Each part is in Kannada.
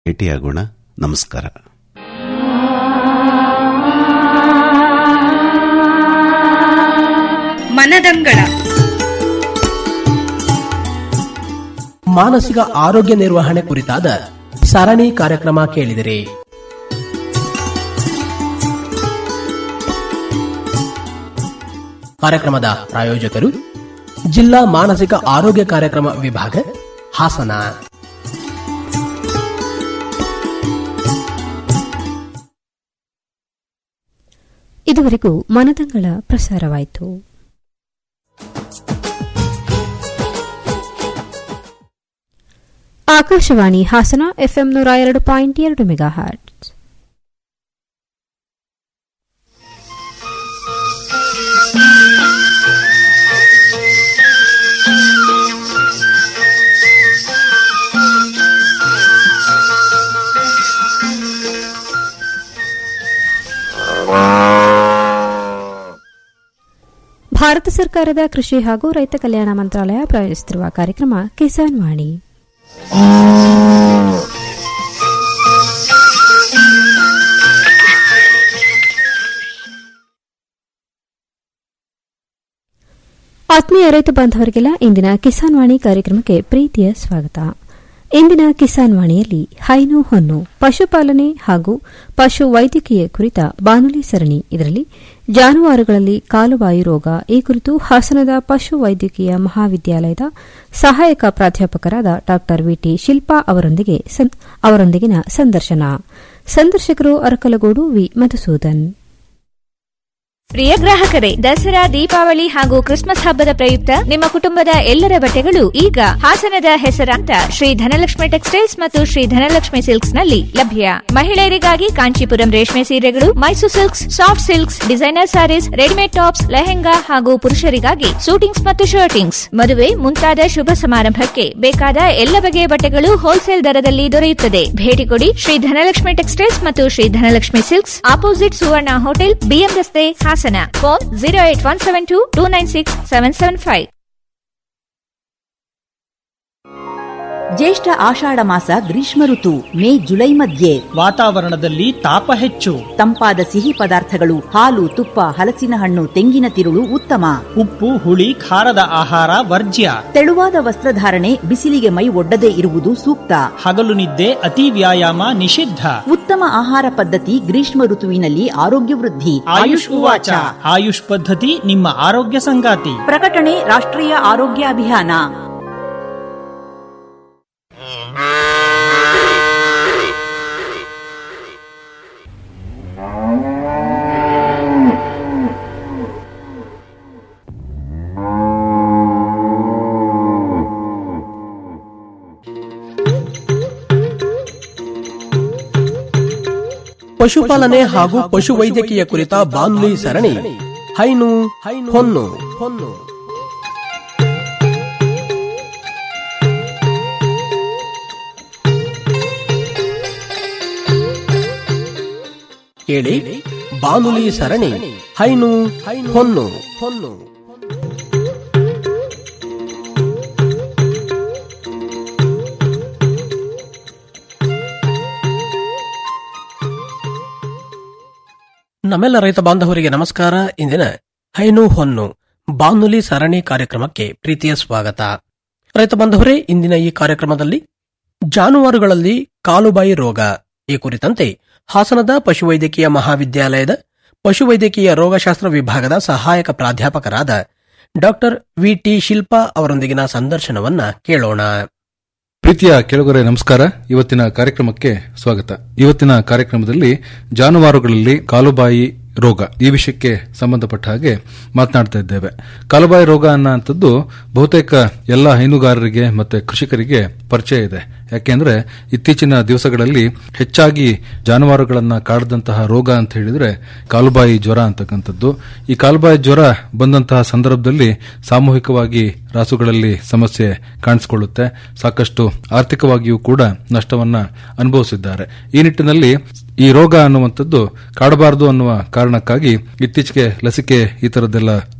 ಭೇಟಿಯಾಗೋಣ ನಮಸ್ಕಾರ ಮನದಂಗಳ ಮಾನಸಿಕ ಆರೋಗ್ಯ ನಿರ್ವಹಣೆ ಕುರಿತಾದ ಸರಣಿ ಕಾರ್ಯಕ್ರಮ ಕೇಳಿದಿರಿ ಕಾರ್ಯಕ್ರಮದ ಪ್ರಾಯೋಜಕರು ಜಿಲ್ಲಾ ಮಾನಸಿಕ ಆರೋಗ್ಯ ಕಾರ್ಯಕ್ರಮ ವಿಭಾಗ ಹಾಸನ ಇದುವರೆಗೂ ಮನದಂಗಳ ಪ್ರಸಾರವಾಯಿತು ಆಕಾಶವಾಣಿ ಹಾಸನ ಎಫ್ಎಂ ನೂರ ಎರಡು ಪಾಯಿಂಟ್ ಎರಡು ಮೆಗಾ ಹರ್ಟ್ಸ್ ಭಾರತ ಸರ್ಕಾರದ ಕೃಷಿ ಹಾಗೂ ರೈತ ಕಲ್ಯಾಣ ಮಂತ್ರಾಲಯ ಪ್ರಾಯೋಜಿಸುತ್ತಿರುವ ಕಾರ್ಯಕ್ರಮ ಕಿಸಾನ್ ವಾಣಿ ಆತ್ಮೀಯ ರೈತ ಬಾಂಧವರಿಗೆಲ್ಲ ಇಂದಿನ ಕಿಸಾನ್ ವಾಣಿ ಕಾರ್ಯಕ್ರಮಕ್ಕೆ ಪ್ರೀತಿಯ ಸ್ವಾಗತ ಇಂದಿನ ಕಿಸಾನ್ ವಾಣಿಯಲ್ಲಿ ಹೈನು ಹೊನ್ನು ಪಶುಪಾಲನೆ ಹಾಗೂ ಪಶು ವೈದ್ಯಕೀಯ ಕುರಿತ ಬಾನುಲಿ ಸರಣಿ ಇದರಲ್ಲಿ ಜಾನುವಾರುಗಳಲ್ಲಿ ಕಾಲುಬಾಯಿ ರೋಗ ಈ ಕುರಿತು ಹಾಸನದ ಪಶು ವೈದ್ಯಕೀಯ ಮಹಾವಿದ್ಯಾಲಯದ ಸಹಾಯಕ ಪ್ರಾಧ್ಯಾಪಕರಾದ ಡಾ ವಿಟಿ ಶಿಲ್ಪಾ ಅವರೊಂದಿಗೆ ಅವರೊಂದಿಗಿನ ಸಂದರ್ಶನ ಸಂದರ್ಶಕರು ಅರಕಲಗೂಡು ವಿ ಮಧುಸೂದನ್ ಪ್ರಿಯ ಗ್ರಾಹಕರೇ ದಸರಾ ದೀಪಾವಳಿ ಹಾಗೂ ಕ್ರಿಸ್ಮಸ್ ಹಬ್ಬದ ಪ್ರಯುಕ್ತ ನಿಮ್ಮ ಕುಟುಂಬದ ಎಲ್ಲರ ಬಟ್ಟೆಗಳು ಈಗ ಹಾಸನದ ಹೆಸರಾಂತ ಶ್ರೀ ಧನಲಕ್ಷ್ಮಿ ಟೆಕ್ಸ್ಟೈಲ್ಸ್ ಮತ್ತು ಶ್ರೀ ಧನಲಕ್ಷ್ಮಿ ಸಿಲ್ಕ್ಸ್ ನಲ್ಲಿ ಲಭ್ಯ ಮಹಿಳೆಯರಿಗಾಗಿ ಕಾಂಚೀಪುರಂ ರೇಷ್ಮೆ ಸೀರೆಗಳು Mysuru silks soft silks designer sarees readymade tops lehenga ಹಾಗೂ ಪುರುಷರಿಗಾಗಿ ಸೂಟಿಂಗ್ಸ್ ಮತ್ತು ಶರ್ಟಿಂಗ್ಸ್ ಮದುವೆ ಮುಂತಾದ ಶುಭ ಸಮಾರಂಭಕ್ಕೆ ಬೇಕಾದ ಎಲ್ಲ ಬಗೆಯ ಬಟ್ಟೆಗಳು ಹೋಲ್ಸೇಲ್ ದರದಲ್ಲಿ ದೊರೆಯುತ್ತದೆ ಭೇಟಿ ಕೊಡಿ ಶ್ರೀ ಧನಲಕ್ಷ್ಮಿ ಟೆಕ್ಸ್ಟೈಲ್ಸ್ ಮತ್ತು Shri Dhanalakshmi silks opposite Suvarna hotel BM ರಸ್ತೆ Hassan phone zero eight one seven two two nine six seven seven five ಜ್ಯೇಷ್ಠ ಆಷಾಢ ಮಾಸ ಗ್ರೀಷ್ಮ ಋತು ಮೇ ಜುಲೈ ಮಧ್ಯೆ ವಾತಾವರಣದಲ್ಲಿ ತಾಪ ಹೆಚ್ಚು ತಂಪಾದ ಸಿಹಿ ಪದಾರ್ಥಗಳು ಹಾಲು ತುಪ್ಪ ಹಲಸಿನ ಹಣ್ಣು ತೆಂಗಿನ ತಿರುಳು ಉತ್ತಮ ಉಪ್ಪು ಹುಳಿ ಖಾರದ ಆಹಾರ ವರ್ಜ್ಯ ತೆಳುವಾದ ವಸ್ತ್ರಧಾರಣೆ ಬಿಸಿಲಿಗೆ ಮೈ ಒಡ್ಡದೇ ಇರುವುದು ಸೂಕ್ತ ಹಗಲು ನಿದ್ದೆ ಅತಿ ವ್ಯಾಯಾಮ ನಿಷಿದ್ಧ ಉತ್ತಮ ಆಹಾರ ಪದ್ಧತಿ ಗ್ರೀಷ್ಮ ಋತುವಿನಲ್ಲಿ ಆರೋಗ್ಯ ವೃದ್ಧಿ ಆಯುಷ್ ಉವಾಚ ಆಯುಷ್ ಪದ್ಧತಿ ನಿಮ್ಮ ಆರೋಗ್ಯ ಸಂಗಾತಿ ಪ್ರಕಟಣೆ ರಾಷ್ಟ್ರೀಯ ಆರೋಗ್ಯ ಅಭಿಯಾನ ಪಶುಪಾಲನೆ ಹಾಗೂ ಪಶುವೈದ್ಯಕೀಯ ಕುರಿತ ಬಾನುಲಿ ಸರಣಿ ಹೈನು ಹೊನ್ನು ಹೊನ್ನು ಕೇಳಿ ಬಾನುಲಿ ಸರಣಿ ಹೈನು ಹೊನ್ನು ಹೊನ್ನು ನಮ್ಮೆಲ್ಲ ರೈತ ಬಾಂಧವರಿಗೆ ನಮಸ್ಕಾರ ಇಂದಿನ ಹೈನು ಹೊನ್ನು ಬಾನುಲಿ ಸರಣಿ ಕಾರ್ಯಕ್ರಮಕ್ಕೆ ಪ್ರೀತಿಯ ಸ್ವಾಗತ ರೈತ ಬಾಂಧವರೇ ಇಂದಿನ ಈ ಕಾರ್ಯಕ್ರಮದಲ್ಲಿ ಜಾನುವಾರುಗಳಲ್ಲಿ ಕಾಲುಬಾಯಿ ರೋಗ ಈ ಕುರಿತಂತೆ ಹಾಸನದ ಪಶುವೈದ್ಯಕೀಯ ಮಹಾವಿದ್ಯಾಲಯದ ಪಶುವೈದ್ಯಕೀಯ ರೋಗಶಾಸ್ತ್ರ ವಿಭಾಗದ ಸಹಾಯಕ ಪ್ರಾಧ್ಯಾಪಕರಾದ ಡಾಕ್ಟರ್ ವಿಟಿ ಶಿಲ್ಪಾ ಅವರೊಂದಿಗಿನ ಸಂದರ್ಶನವನ್ನ ಕೇಳೋಣ ಪ್ರೀತಿಯ ಕೆಳಗರೆ ನಮಸ್ಕಾರ ಇವತ್ತಿನ ಕಾರ್ಯಕ್ರಮಕ್ಕೆ ಸ್ವಾಗತ ಇವತ್ತಿನ ಕಾರ್ಯಕ್ರಮದಲ್ಲಿ ಜಾನುವಾರುಗಳಲ್ಲಿ ಕಾಲುಬಾಯಿ ರೋಗ ಈ ವಿಷಯಕ್ಕೆ ಸಂಬಂಧಪಟ್ಟ ಹಾಗೆ ಮಾತನಾಡ್ತಾ ಇದ್ದೇವೆ ಕಾಲುಬಾಯಿ ರೋಗ ಅನ್ನೋಂಥದ್ದು ಬಹುತೇಕ ಎಲ್ಲ ಹೈನುಗಾರರಿಗೆ ಮತ್ತೆ ಕೃಷಿಕರಿಗೆ ಪರಿಚಯ ಇದೆ ಯಾಕೆಂದ್ರೆ ಇತ್ತೀಚಿನ ದಿವಸಗಳಲ್ಲಿ ಹೆಚ್ಚಾಗಿ ಜಾನುವಾರುಗಳನ್ನ ಕಾಡದಂತಹ ರೋಗ ಅಂತ ಹೇಳಿದ್ರೆ ಕಾಲುಬಾಯಿ ಜ್ವರ ಅಂತಕ್ಕಂಥದ್ದು ಈ ಕಾಲುಬಾಯಿ ಜ್ವರ ಬಂದಂತಹ ಸಂದರ್ಭದಲ್ಲಿ ಸಾಮೂಹಿಕವಾಗಿ ರಾಸುಗಳಲ್ಲಿ ಸಮಸ್ಯೆ ಕಾಣಿಸಿಕೊಳ್ಳುತ್ತೆ ಸಾಕಷ್ಟು ಆರ್ಥಿಕವಾಗಿಯೂ ಕೂಡ ನಷ್ಟವನ್ನ ಅನುಭವಿಸಿದ್ದಾರೆ ಈ ನಿಟ್ಟಿನಲ್ಲಿ ಈ ರೋಗ ಅನ್ನುವಂಥದ್ದು ಕಾಡಬಾರದು ಅನ್ನುವ ಕಾರಣಕ್ಕಾಗಿ ಇತ್ತೀಚೆಗೆ ಲಸಿಕೆ ಈ ತರದ್ದೆಲ್ಲ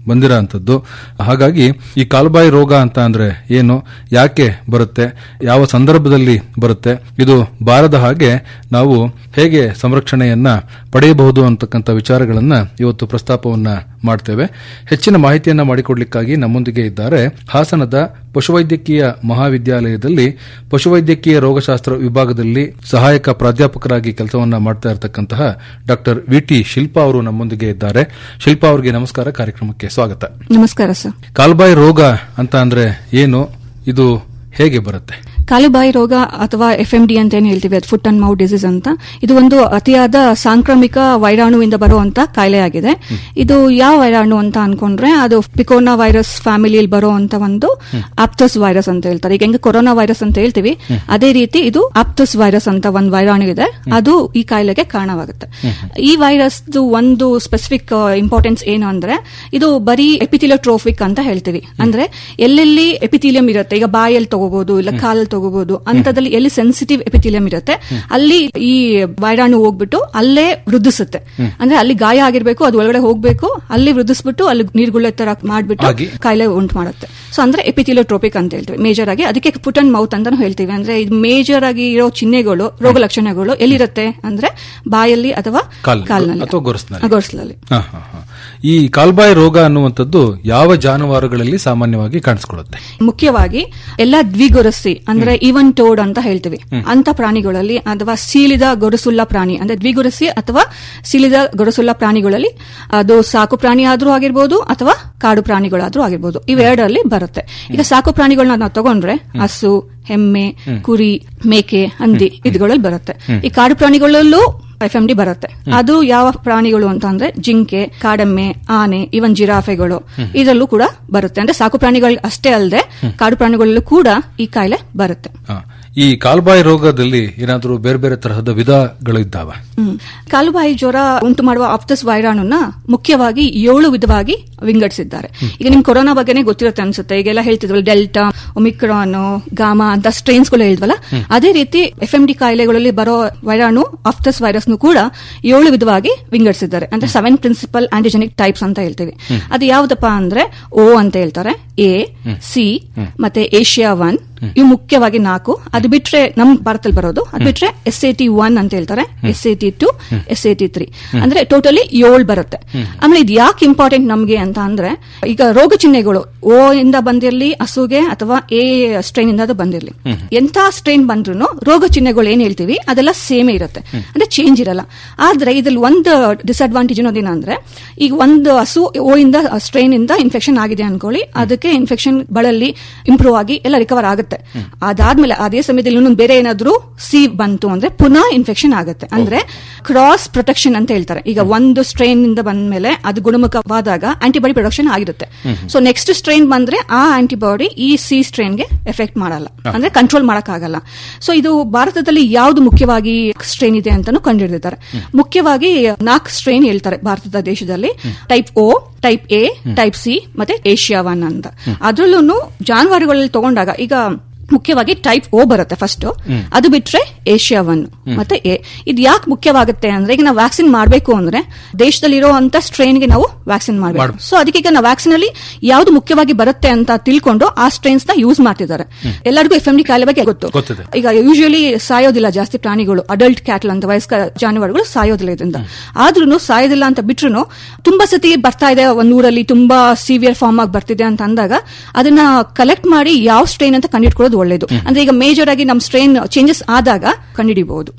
ಬಂದಿರೋ ಅಂಥದ್ದು ಹಾಗಾಗಿ ಈ ಕಾಲುಬಾಯಿ ರೋಗ ಅಂತ ಅಂದ್ರೆ ಏನು ಯಾಕೆ ಬರುತ್ತೆ ಯಾವ ಸಂದರ್ಭದಲ್ಲಿ ಬರುತ್ತೆ ಇದು ಬಾರದ ಹಾಗೆ ನಾವು ಹೇಗೆ ಸಂರಕ್ಷಣೆಯನ್ನ ಪಡೆಯಬಹುದು ಅಂತಕ್ಕಂಥ ವಿಚಾರಗಳನ್ನ ಇವತ್ತು ಪ್ರಸ್ತಾಪವನ್ನ ಮಾಡ್ತೇವೆ ಹೆಚ್ಚಿನ ಮಾಹಿತಿಯನ್ನ ಮಾಡಿಕೊಡ್ಲಿಕ್ಕಾಗಿ ನಮ್ಮೊಂದಿಗೆ ಇದ್ದಾರೆ ಹಾಸನದ ಪಶುವೈದ್ಯಕೀಯ ಮಹಾವಿದ್ಯಾಲಯದಲ್ಲಿ ಪಶುವೈದ್ಯಕೀಯ ರೋಗಶಾಸ್ತ್ರ ವಿಭಾಗದಲ್ಲಿ ಸಹಾಯಕ ಪ್ರಾಧ್ಯಾಪಕರಾಗಿ ಕೆಲಸವನ್ನ ಮಾಡ್ತಾ ಇರತಕ್ಕಂತಹ ಡಾಕ್ಟರ್ ವಿಟಿ ಶಿಲ್ಪಾ ಅವರು ನಮ್ಮೊಂದಿಗೆ ಇದ್ದಾರೆ ಶಿಲ್ಪಾ ಅವರಿಗೆ ನಮಸ್ಕಾರ ಕಾರ್ಯಕ್ರಮಕ್ಕೆ ಸ್ವಾಗತ ನಮಸ್ಕಾರ ಸರ್ ಕಾಲ್ಬಾಯಿ ರೋಗ ಅಂತ ಅಂದ್ರೆ ಏನು ಇದು ಹೇಗೆ ಬರುತ್ತೆ ಕಾಲುಬಾಯಿ ರೋಗ ಅಥವಾ ಎಫ್ ಎಂ ಡಿ ಅಂತ ಏನ್ ಹೇಳ್ತೀವಿ ಅದು ಫುಟ್ ಅಂಡ್ ಮೌತ್ ಡಿಸೀಸ್ ಅಂತ ಇದು ಒಂದು ಅತಿಯಾದ ಸಾಂಕ್ರಾಮಿಕ ವೈರಾಣುವಿಂದ ಬರುವಂತ ಕಾಯಿಲೆ ಆಗಿದೆ ಇದು ಯಾವ ವೈರಾಣು ಅಂತ ಅನ್ಕೊಂಡ್ರೆ ಅದು ಪಿಕೋನಾ ವೈರಸ್ ಫ್ಯಾಮಿಲಿಯಲ್ಲಿ ಬರುವಂತ ಒಂದು ಆಪ್ತಸ್ ವೈರಸ್ ಅಂತ ಹೇಳ್ತಾರೆ ಈಗ ಹೆಂಗೆ ಕೊರೋನಾ ವೈರಸ್ ಅಂತ ಹೇಳ್ತೀವಿ ಅದೇ ರೀತಿ ಇದು ಆಪ್ತಸ್ ವೈರಸ್ ಅಂತ ಒಂದು ವೈರಾಣು ಇದೆ ಅದು ಈ ಕಾಯಿಲೆಗೆ ಕಾರಣವಾಗುತ್ತೆ ಈ ವೈರಸ್ ಒಂದು ಸ್ಪೆಸಿಫಿಕ್ ಇಂಪಾರ್ಟೆನ್ಸ್ ಏನು ಅಂದ್ರೆ ಇದು ಬರೀ ಎಪಿಥಿಲಿಯೋಟ್ರೋಫಿಕ್ ಅಂತ ಹೇಳ್ತೀವಿ ಅಂದ್ರೆ ಎಲ್ಲೆಲ್ಲಿ ಎಪಿಥಿಲಿಯಂ ಇರುತ್ತೆ ಈಗ ಬಾಯಲ್ಲಿ ತಗೋಬಹುದು ಇಲ್ಲ ಕಾಲಲ್ಲಿ ತಗೋಬಹುದು ಅಂತದಲ್ಲಿ ಎಲ್ಲಿ ಸೆನ್ಸಿಟಿವ್ ಎಪಿಥಿಲಿಯಂ ಇರುತ್ತೆ ಅಲ್ಲಿ ಈ ವೈರಾಣು ಹೋಗ್ಬಿಟ್ಟು ಅಲ್ಲೇ ವೃದ್ಧಿಸುತ್ತೆ ಅಂದ್ರೆ ಅಲ್ಲಿ ಗಾಯ ಆಗಿರ್ಬೇಕು ಅದು ಒಳಗಡೆ ಹೋಗ್ಬೇಕು ಅಲ್ಲಿ ವೃದ್ಧಿಸ್ಬಿಟ್ಟು ಅಲ್ಲಿ ನೀರ್ಗುಳ್ಳೆ ತರ ಮಾಡ್ಬಿಟ್ಟು ಆಗಿ? ಕಾಯಿಲೆ ಉಂಟು ಮಾಡುತ್ತೆ ಸೊ ಅಂದ್ರೆ ಎಪಿಥಿಲಿಯೋಟ್ರೋಪಿಕ್ ಅಂತ ಹೇಳ್ತೀವಿ ಮೇಜರ್ ಆಗಿ ಅದಕ್ಕೆ ಫುಟ್ ಅಂಡ್ ಮೌತ್ ಅಂತಾನು ಹೇಳ್ತೀವಿ ಅಂದ್ರೆ ಇದು ಮೇಜರ್ ಆಗಿ ಇರೋ ಚಿಹ್ನೆಗಳು ರೋಗ ಲಕ್ಷಣಗಳು ಎಲ್ಲಿರುತ್ತೆ ಅಂದ್ರೆ ಬಾಯಲ್ಲಿ ಅಥವಾ ಕಾಲ್ನಲ್ಲಿ ಕಾಲ್ನಲ್ಲಿ ಅಥವಾ ಗೊರಸ್ನಲ್ಲಿ. ಗೊರಸ್ಲಲ್ಲಿ ಹ, ಹ, ಹ. ಈ ಕಾಲ್ಬಾಯಿ ರೋಗ ಅನ್ನುವಂಥದ್ದು ಯಾವ ಜಾನುವಾರುಗಳಲ್ಲಿ ಸಾಮಾನ್ಯವಾಗಿ ಕಾಣಿಸ್ಕೊಳ್ಳುತ್ತೆ ಮುಖ್ಯವಾಗಿ ಎಲ್ಲ ದ್ವಿಗೊರಸಿ ಅಂದ್ರೆ ಇವನ್ ಟೋಡ್ ಅಂತ ಹೇಳ್ತೀವಿ ಅಂತ ಪ್ರಾಣಿಗಳಲ್ಲಿ ಅಥವಾ ಸೀಳಿದ ಗೊರಸುಳ್ಳ ಪ್ರಾಣಿ ಅಂದ್ರೆ ದ್ವಿಗೊರಸಿ ಅಥವಾ ಸೀಳಿದ ಗೊರಸುಳ್ಳ ಪ್ರಾಣಿಗಳಲ್ಲಿ ಅದು ಸಾಕು ಪ್ರಾಣಿ ಆದ್ರೂ ಆಗಿರ್ಬೋದು ಅಥವಾ ಕಾಡು ಪ್ರಾಣಿಗಳಾದ್ರೂ ಆಗಿರ್ಬೋದು ಇವೆರಡರಲ್ಲಿ ಬರುತ್ತೆ ಈಗ ಸಾಕು ಪ್ರಾಣಿಗಳನ್ನ ನಾವು ತಗೊಂಡ್ರೆ ಹಸು ಎಮ್ಮೆ ಕುರಿ ಮೇಕೆ ಹಂದಿ ಇದುಗಳಲ್ಲಿ ಬರುತ್ತೆ ಈ ಕಾಡು ಪ್ರಾಣಿಗಳಲ್ಲೂ ಎಫ್ ಎಂ ಡಿ ಬರುತ್ತೆ ಅದು ಯಾವ ಪ್ರಾಣಿಗಳು ಅಂತ ಅಂದ್ರೆ ಜಿಂಕೆ ಕಾಡೆಮ್ಮೆ ಆನೆ ಇವನ್ ಜಿರಾಫೆಗಳು ಇದರಲ್ಲೂ ಕೂಡ ಬರುತ್ತೆ ಅಂದ್ರೆ ಸಾಕು ಪ್ರಾಣಿಗಳು ಅಷ್ಟೇ ಅಲ್ಲದೆ ಕಾಡು ಪ್ರಾಣಿಗಳಲ್ಲೂ ಕೂಡ ಈ ಕಾಯಿಲೆ ಬರುತ್ತೆ ಹ. ಈ ಕಾಲ್ಬಾಯಿ ರೋಗದಲ್ಲಿ ಏನಾದರೂ ಬೇರೆ ಬೇರೆ ತರಹದ ವಿಧಗಳು ಇದ್ದಾವ ಹ್ಮ್. ಕಾಲುಬಾಯಿ ಜ್ವರ ಉಂಟು ಮಾಡುವ ಆಪ್ತಸ್ ವೈರಾಣುನ ಮುಖ್ಯವಾಗಿ ಏಳು ವಿಧವಾಗಿ ವಿಂಗಡಿಸಿದ್ದಾರೆ ಈಗ ನಿಮ್ ಕೊರೋನಾ ಬಗ್ಗೆನೇ ಗೊತ್ತಿರುತ್ತೆ ಅನ್ಸುತ್ತೆ ಈಗೆಲ್ಲ ಹೇಳ್ತಿದ್ವಲ್ಲ ಡೆಲ್ಟಾ ಒಮಿಕ್ರಾನ್ ಗಾಮಾ ಅಂತ ಸ್ಟ್ರೈನ್ಸ್ ಗಳು ಹೇಳಿದ್ವಲ್ಲ ಅದೇ ರೀತಿ ಎಫ್ ಎಂ ಡಿ ಕಾಯಿಲೆಗಳಲ್ಲಿ ಬರೋ ವೈರಾಣು ಆಫ್ತಸ್ ವೈರಸ್ ನು ಕೂಡ ಏಳು ವಿಧವಾಗಿ ವಿಂಗಡಿಸಿದ್ದಾರೆ ಅಂದ್ರೆ ಸೆವೆನ್ ಪ್ರಿನ್ಸಿಪಲ್ ಆಂಟಿಜೆನಿಕ್ ಟೈಪ್ಸ್ ಅಂತ ಹೇಳ್ತೀವಿ ಅದು ಯಾವ್ದಪ್ಪ ಅಂದ್ರೆ ಓ ಅಂತ ಹೇಳ್ತಾರೆ ಎ ಸಿ ಮತ್ತೆ ಏಷ್ಯಾ ಒನ್ ಇವು ಮುಖ್ಯವಾಗಿ ನಾಲ್ಕು ಅದು ಬಿಟ್ರೆ ನಮ್ ಭಾರತದಲ್ಲಿ ಬರೋದು ಅದು ಬಿಟ್ರೆ ಎಸ್ ಎ ಟಿ ಒನ್ ಅಂತ ಹೇಳ್ತಾರೆ S A T two S A T three ಅಂದ್ರೆ ಟೋಟಲಿ ಏಳು ಬರುತ್ತೆ ಆಮೇಲೆ ಇದು ಯಾಕೆ ಇಂಪಾರ್ಟೆಂಟ್ ನಮ್ಗೆ ಅಂತ ಅಂದ್ರೆ ಈಗ ರೋಗ ಚಿಹ್ನೆಗಳು ಓ ಇಂದ ಬಂದಿರ್ಲಿ ಹಸುಗೆ ಅಥವಾ ಎ ಸ್ಟ್ರೈನ್ ಇಂದ ಅದು ಬಂದಿರ್ಲಿ ಎಂತ ಸ್ಟ್ರೈನ್ ಬಂದ್ರು ರೋಗ ಚಿಹ್ನೆಗಳು ಏನ್ ಹೇಳ್ತೀವಿ ಅದೆಲ್ಲ ಸೇಮೇ ಇರುತ್ತೆ ಅಂದ್ರೆ ಚೇಂಜ್ ಇರಲ್ಲ ಆದ್ರೆ ಇದ್ರಲ್ಲಿ ಒಂದು ಡಿಸ್ಅಡ್ವಾಂಟೇಜ್ ಅನ್ನೋದೇನ ಅಂದ್ರೆ ಈಗ ಒಂದು ಹಸು ಓ ಇಂದ ಸ್ಟ್ರೈನ್ ಇಂದ ಇನ್ಫೆಕ್ಷನ್ ಆಗಿದೆ ಅನ್ಕೊಳ್ಳಿ ಅದಕ್ಕೆ ಇನ್ಫೆಕ್ಷನ್ ಬಳಲಿ ಇಂಪ್ರೂವ್ ಆಗಿ ಎಲ್ಲ ರಿಕವರ್ ಆಗುತ್ತೆ ಅದಾದ್ಮೇಲೆ ಅದೇ ಸಮಯದಲ್ಲಿ ಇನ್ನೊಂದು ಬೇರೆ ಏನಾದ್ರೂ ಸಿ ಬಂತು ಅಂದ್ರೆ ಪುನಃ ಇನ್ಫೆಕ್ಷನ್ ಆಗುತ್ತೆ ಅಂದ್ರೆ ಕ್ರಾಸ್ ಪ್ರೊಟೆಕ್ಷನ್ ಅಂತ ಹೇಳ್ತಾರೆ ಈಗ ಒಂದು ಸ್ಟ್ರೈನ್ ಇಂದ ಬಂದ್ಮೇಲೆ ಅದು ಗುಣಮುಖವಾದಾಗ ಆಂಟಿಬಾಡಿ ಪ್ರೊಡಕ್ಷನ್ ಆಗಿರುತ್ತೆ ಸೊ ನೆಕ್ಸ್ಟ್ ಸ್ಟ್ರೈನ್ ಬಂದ್ರೆ ಆ ಆಂಟಿಬಾಡಿ ಈ ಸಿ ಸ್ಟ್ರೈನ್ಗೆ ಎಫೆಕ್ಟ್ ಮಾಡಲ್ಲ ಅಂದ್ರೆ ಕಂಟ್ರೋಲ್ ಮಾಡಕ್ಕಾಗಲ್ಲ ಸೊ ಇದು ಭಾರತದಲ್ಲಿ ಯಾವ್ದು ಮುಖ್ಯವಾಗಿ ಸ್ಟ್ರೈನ್ ಇದೆ ಅಂತಾನು ಕಂಡುಹಿಡಿದಿದ್ದಾರೆ ಮುಖ್ಯವಾಗಿ ನಾಲ್ಕು ಸ್ಟ್ರೈನ್ ಹೇಳ್ತಾರೆ ಭಾರತದ ದೇಶದಲ್ಲಿ type O type A type C ಮತ್ತೆ ಏಷ್ಯಾ ಒನ್ ಅಂತ ಅದ್ರಲ್ಲೂ ಜಾನುವಾರುಗಳಲ್ಲಿ ತಗೊಂಡಾಗ ಈಗ ಮುಖ್ಯವಾಗಿ ಟೈಪ್ ಓ ಬರುತ್ತೆ ಫಸ್ಟ್ ಅದು ಬಿಟ್ರೆ ಏಷ್ಯಾ ಒನ್ ಮತ್ತೆ ಎ ಇದು ಯಾಕೆ ಮುಖ್ಯವಾಗುತ್ತೆ ಅಂದ್ರೆ ಈಗ ನಾವು ವ್ಯಾಕ್ಸಿನ್ ಮಾಡಬೇಕು ಅಂದ್ರೆ ದೇಶದಲ್ಲಿರೋ ಅಂತ ಸ್ಟ್ರೈನ್ಗೆ ನಾವು ವ್ಯಾಕ್ಸಿನ್ ಮಾಡಬೇಕು ಸೊ ಅದಕ್ಕೆ ಈಗ ನಾವು ವ್ಯಾಕ್ಸಿನ್ ಅಲ್ಲಿ ಯಾವ್ದು ಮುಖ್ಯವಾಗಿ ಬರುತ್ತೆ ಅಂತ ತಿಳ್ಕೊಂಡು ಆ ಸ್ಟ್ರೈನ್ಸ್ ನ ಯೂಸ್ ಮಾಡ್ತಿದ್ದಾರೆ ಎಲ್ಲರಿಗೂ ಎಫ್ ಎಂ ಡಿ ಕಾಯಿಲೆ ಬಗ್ಗೆ ಗೊತ್ತು ಗೊತ್ತಿದೆ. ಈಗ ಯೂಶಲಿ ಸಾಯೋದಿಲ್ಲ ಜಾಸ್ತಿ ಪ್ರಾಣಿಗಳು ಅಡಲ್ಟ್ ಕ್ಯಾಟಲ್ ಅಂತ ವಯಸ್ಕ ಜಾನುವಾರುಗಳು ಸಾಯೋದಿಲ್ಲ ಇದರಿಂದ ಆದ್ರೂ ಸಾಯೋದಿಲ್ಲ ಅಂತ ಬಿಟ್ರು ತುಂಬಾ ಸತಿ ಬರ್ತಾ ಇದೆ ಒಂದ್ ಊರಲ್ಲಿ ತುಂಬಾ ಸಿವಿಯರ್ ಫಾರ್ಮ್ ಆಗಿ ಬರ್ತಿದೆ ಅಂತ ಅಂದಾಗ ಅದನ್ನ ಕಲೆಕ್ಟ್ ಮಾಡಿ ಯಾವ ಸ್ಟ್ರೈನ್ ಅಂತ ಕಂಡುಹಿಡ್ಕೊಳ್ಳೋದು ಒಳ್ಳೇದು ಅಂದ್ರೆ ಈಗ ಮೇಜರ್ ಆಗಿ ನಮ್ ಸ್ಟ್ರೈನ್ ಚೇಂಜಸ್ ಆದಾಗ ಕಂಡುಹಿಡಿಬಹುದು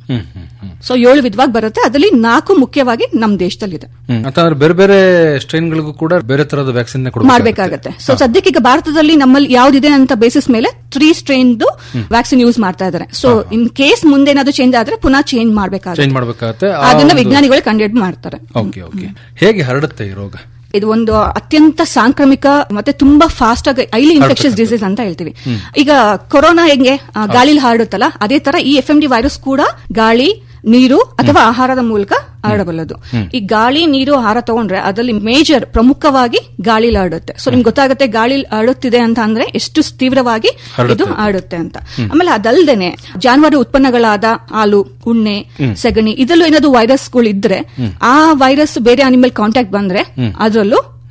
ಸೊ ಏಳು ವಿಧವಾಗಿ ಬರುತ್ತೆ ಅದರಲ್ಲಿ ನಾಲ್ಕು ಮುಖ್ಯವಾಗಿ ನಮ್ ದೇಶದಲ್ಲಿದೆ ಅಂತಂದ್ರೆ ಬೇರೆ ಬೇರೆ ಸ್ಟ್ರೈನ್ಗಳಿಗೂ ಕೂಡ ಬೇರೆ ತರಹದ ವ್ಯಾಕ್ಸಿನ್ ಮಾಡ್ಬೇಕಾಗತ್ತೆ ಸೊ ಸದ್ಯಕ್ಕೆ ಈಗ ಭಾರತದಲ್ಲಿ ನಮ್ಮಲ್ಲಿ ಯಾವ್ದಿದೆ ಅಂತ ಬೇಸಿಸ್ ಮೇಲೆ ತ್ರೀ ಸ್ಟ್ರೈನ್ ವ್ಯಾಕ್ಸಿನ್ ಯೂಸ್ ಮಾಡ್ತಾ ಇದ್ದಾರೆ ಸೊ ಇನ್ ಕೇಸ್ ಮುಂದೆ ಏನಾದ್ರು ಚೇಂಜ್ ಆದ್ರೆ ಪುನಃ ಚೇಂಜ್ ಮಾಡ್ಬೇಕಾಗುತ್ತೆ ಚೇಂಜ್ ಮಾಡ್ಬೇಕಾಗತ್ತೆ ಆ ಅದನ್ನ ಒಂದು- ವಿಜ್ಞಾನಿಗಳು ಕಂಡುಹಿಡ್ ಮಾಡ್ತಾರೆ ಓಕೆ ಓಕೆ ಹೇಗೆ ಹರಡುತ್ತೆ ಈ ರೋಗ ಇದು ಒಂದು ಅತ್ಯಂತ ಸಾಂಕ್ರಾಮಿಕ ಮತ್ತೆ ತುಂಬಾ ಫಾಸ್ಟ್ ಆಗಿ ಐಲಿ ಇನ್ಫೆಕ್ಷಸ್ ಡಿಸೀಸ್ ಅಂತ ಹೇಳ್ತೀವಿ ಈಗ ಕೊರೋನಾ ಹೆಂಗೆ ಆ, ಗಾಳಿಲಿ ಹರಡುತ್ತಲ್ಲ ಅದೇ ತರ ಈ ಎಫ್ ಎಂ ಡಿ ವೈರಸ್ ಕೂಡ ಗಾಳಿ ನೀರು ಅಥವಾ ಆಹಾರದ ಮೂಲಕ ಹರಡಬಲ್ಲದು ಈ ಗಾಳಿ ನೀರು ಆಹಾರ ತಗೊಂಡ್ರೆ ಅದರಲ್ಲಿ ಮೇಜರ್ ಪ್ರಮುಖವಾಗಿ ಗಾಳಿಲಿ ಹರಡುತ್ತೆ ಸೊ ನಿಮ್ಗೆ ಗೊತ್ತಾಗುತ್ತೆ ಗಾಳಿ ಹರಡುತ್ತಿದೆ ಅಂತ ಅಂದ್ರೆ ಎಷ್ಟು ತೀವ್ರವಾಗಿ ಇದು ಹರಡುತ್ತೆ ಅಂತ ಆಮೇಲೆ ಅದಲ್ದೇನೆ ಜಾನುವಾರು ಉತ್ಪನ್ನಗಳಾದ ಹಾಲು ಉಣ್ಣೆ ಸಗಣಿ ಇದರಲ್ಲೂ ಏನಾದ್ರು ವೈರಸ್ಗಳು ಇದ್ರೆ ಆ ವೈರಸ್ ಬೇರೆ ಅನಿಮಲ್ ಕಾಂಟ್ಯಾಕ್ಟ್ ಬಂದ್ರೆ ಅದರಲ್ಲೂ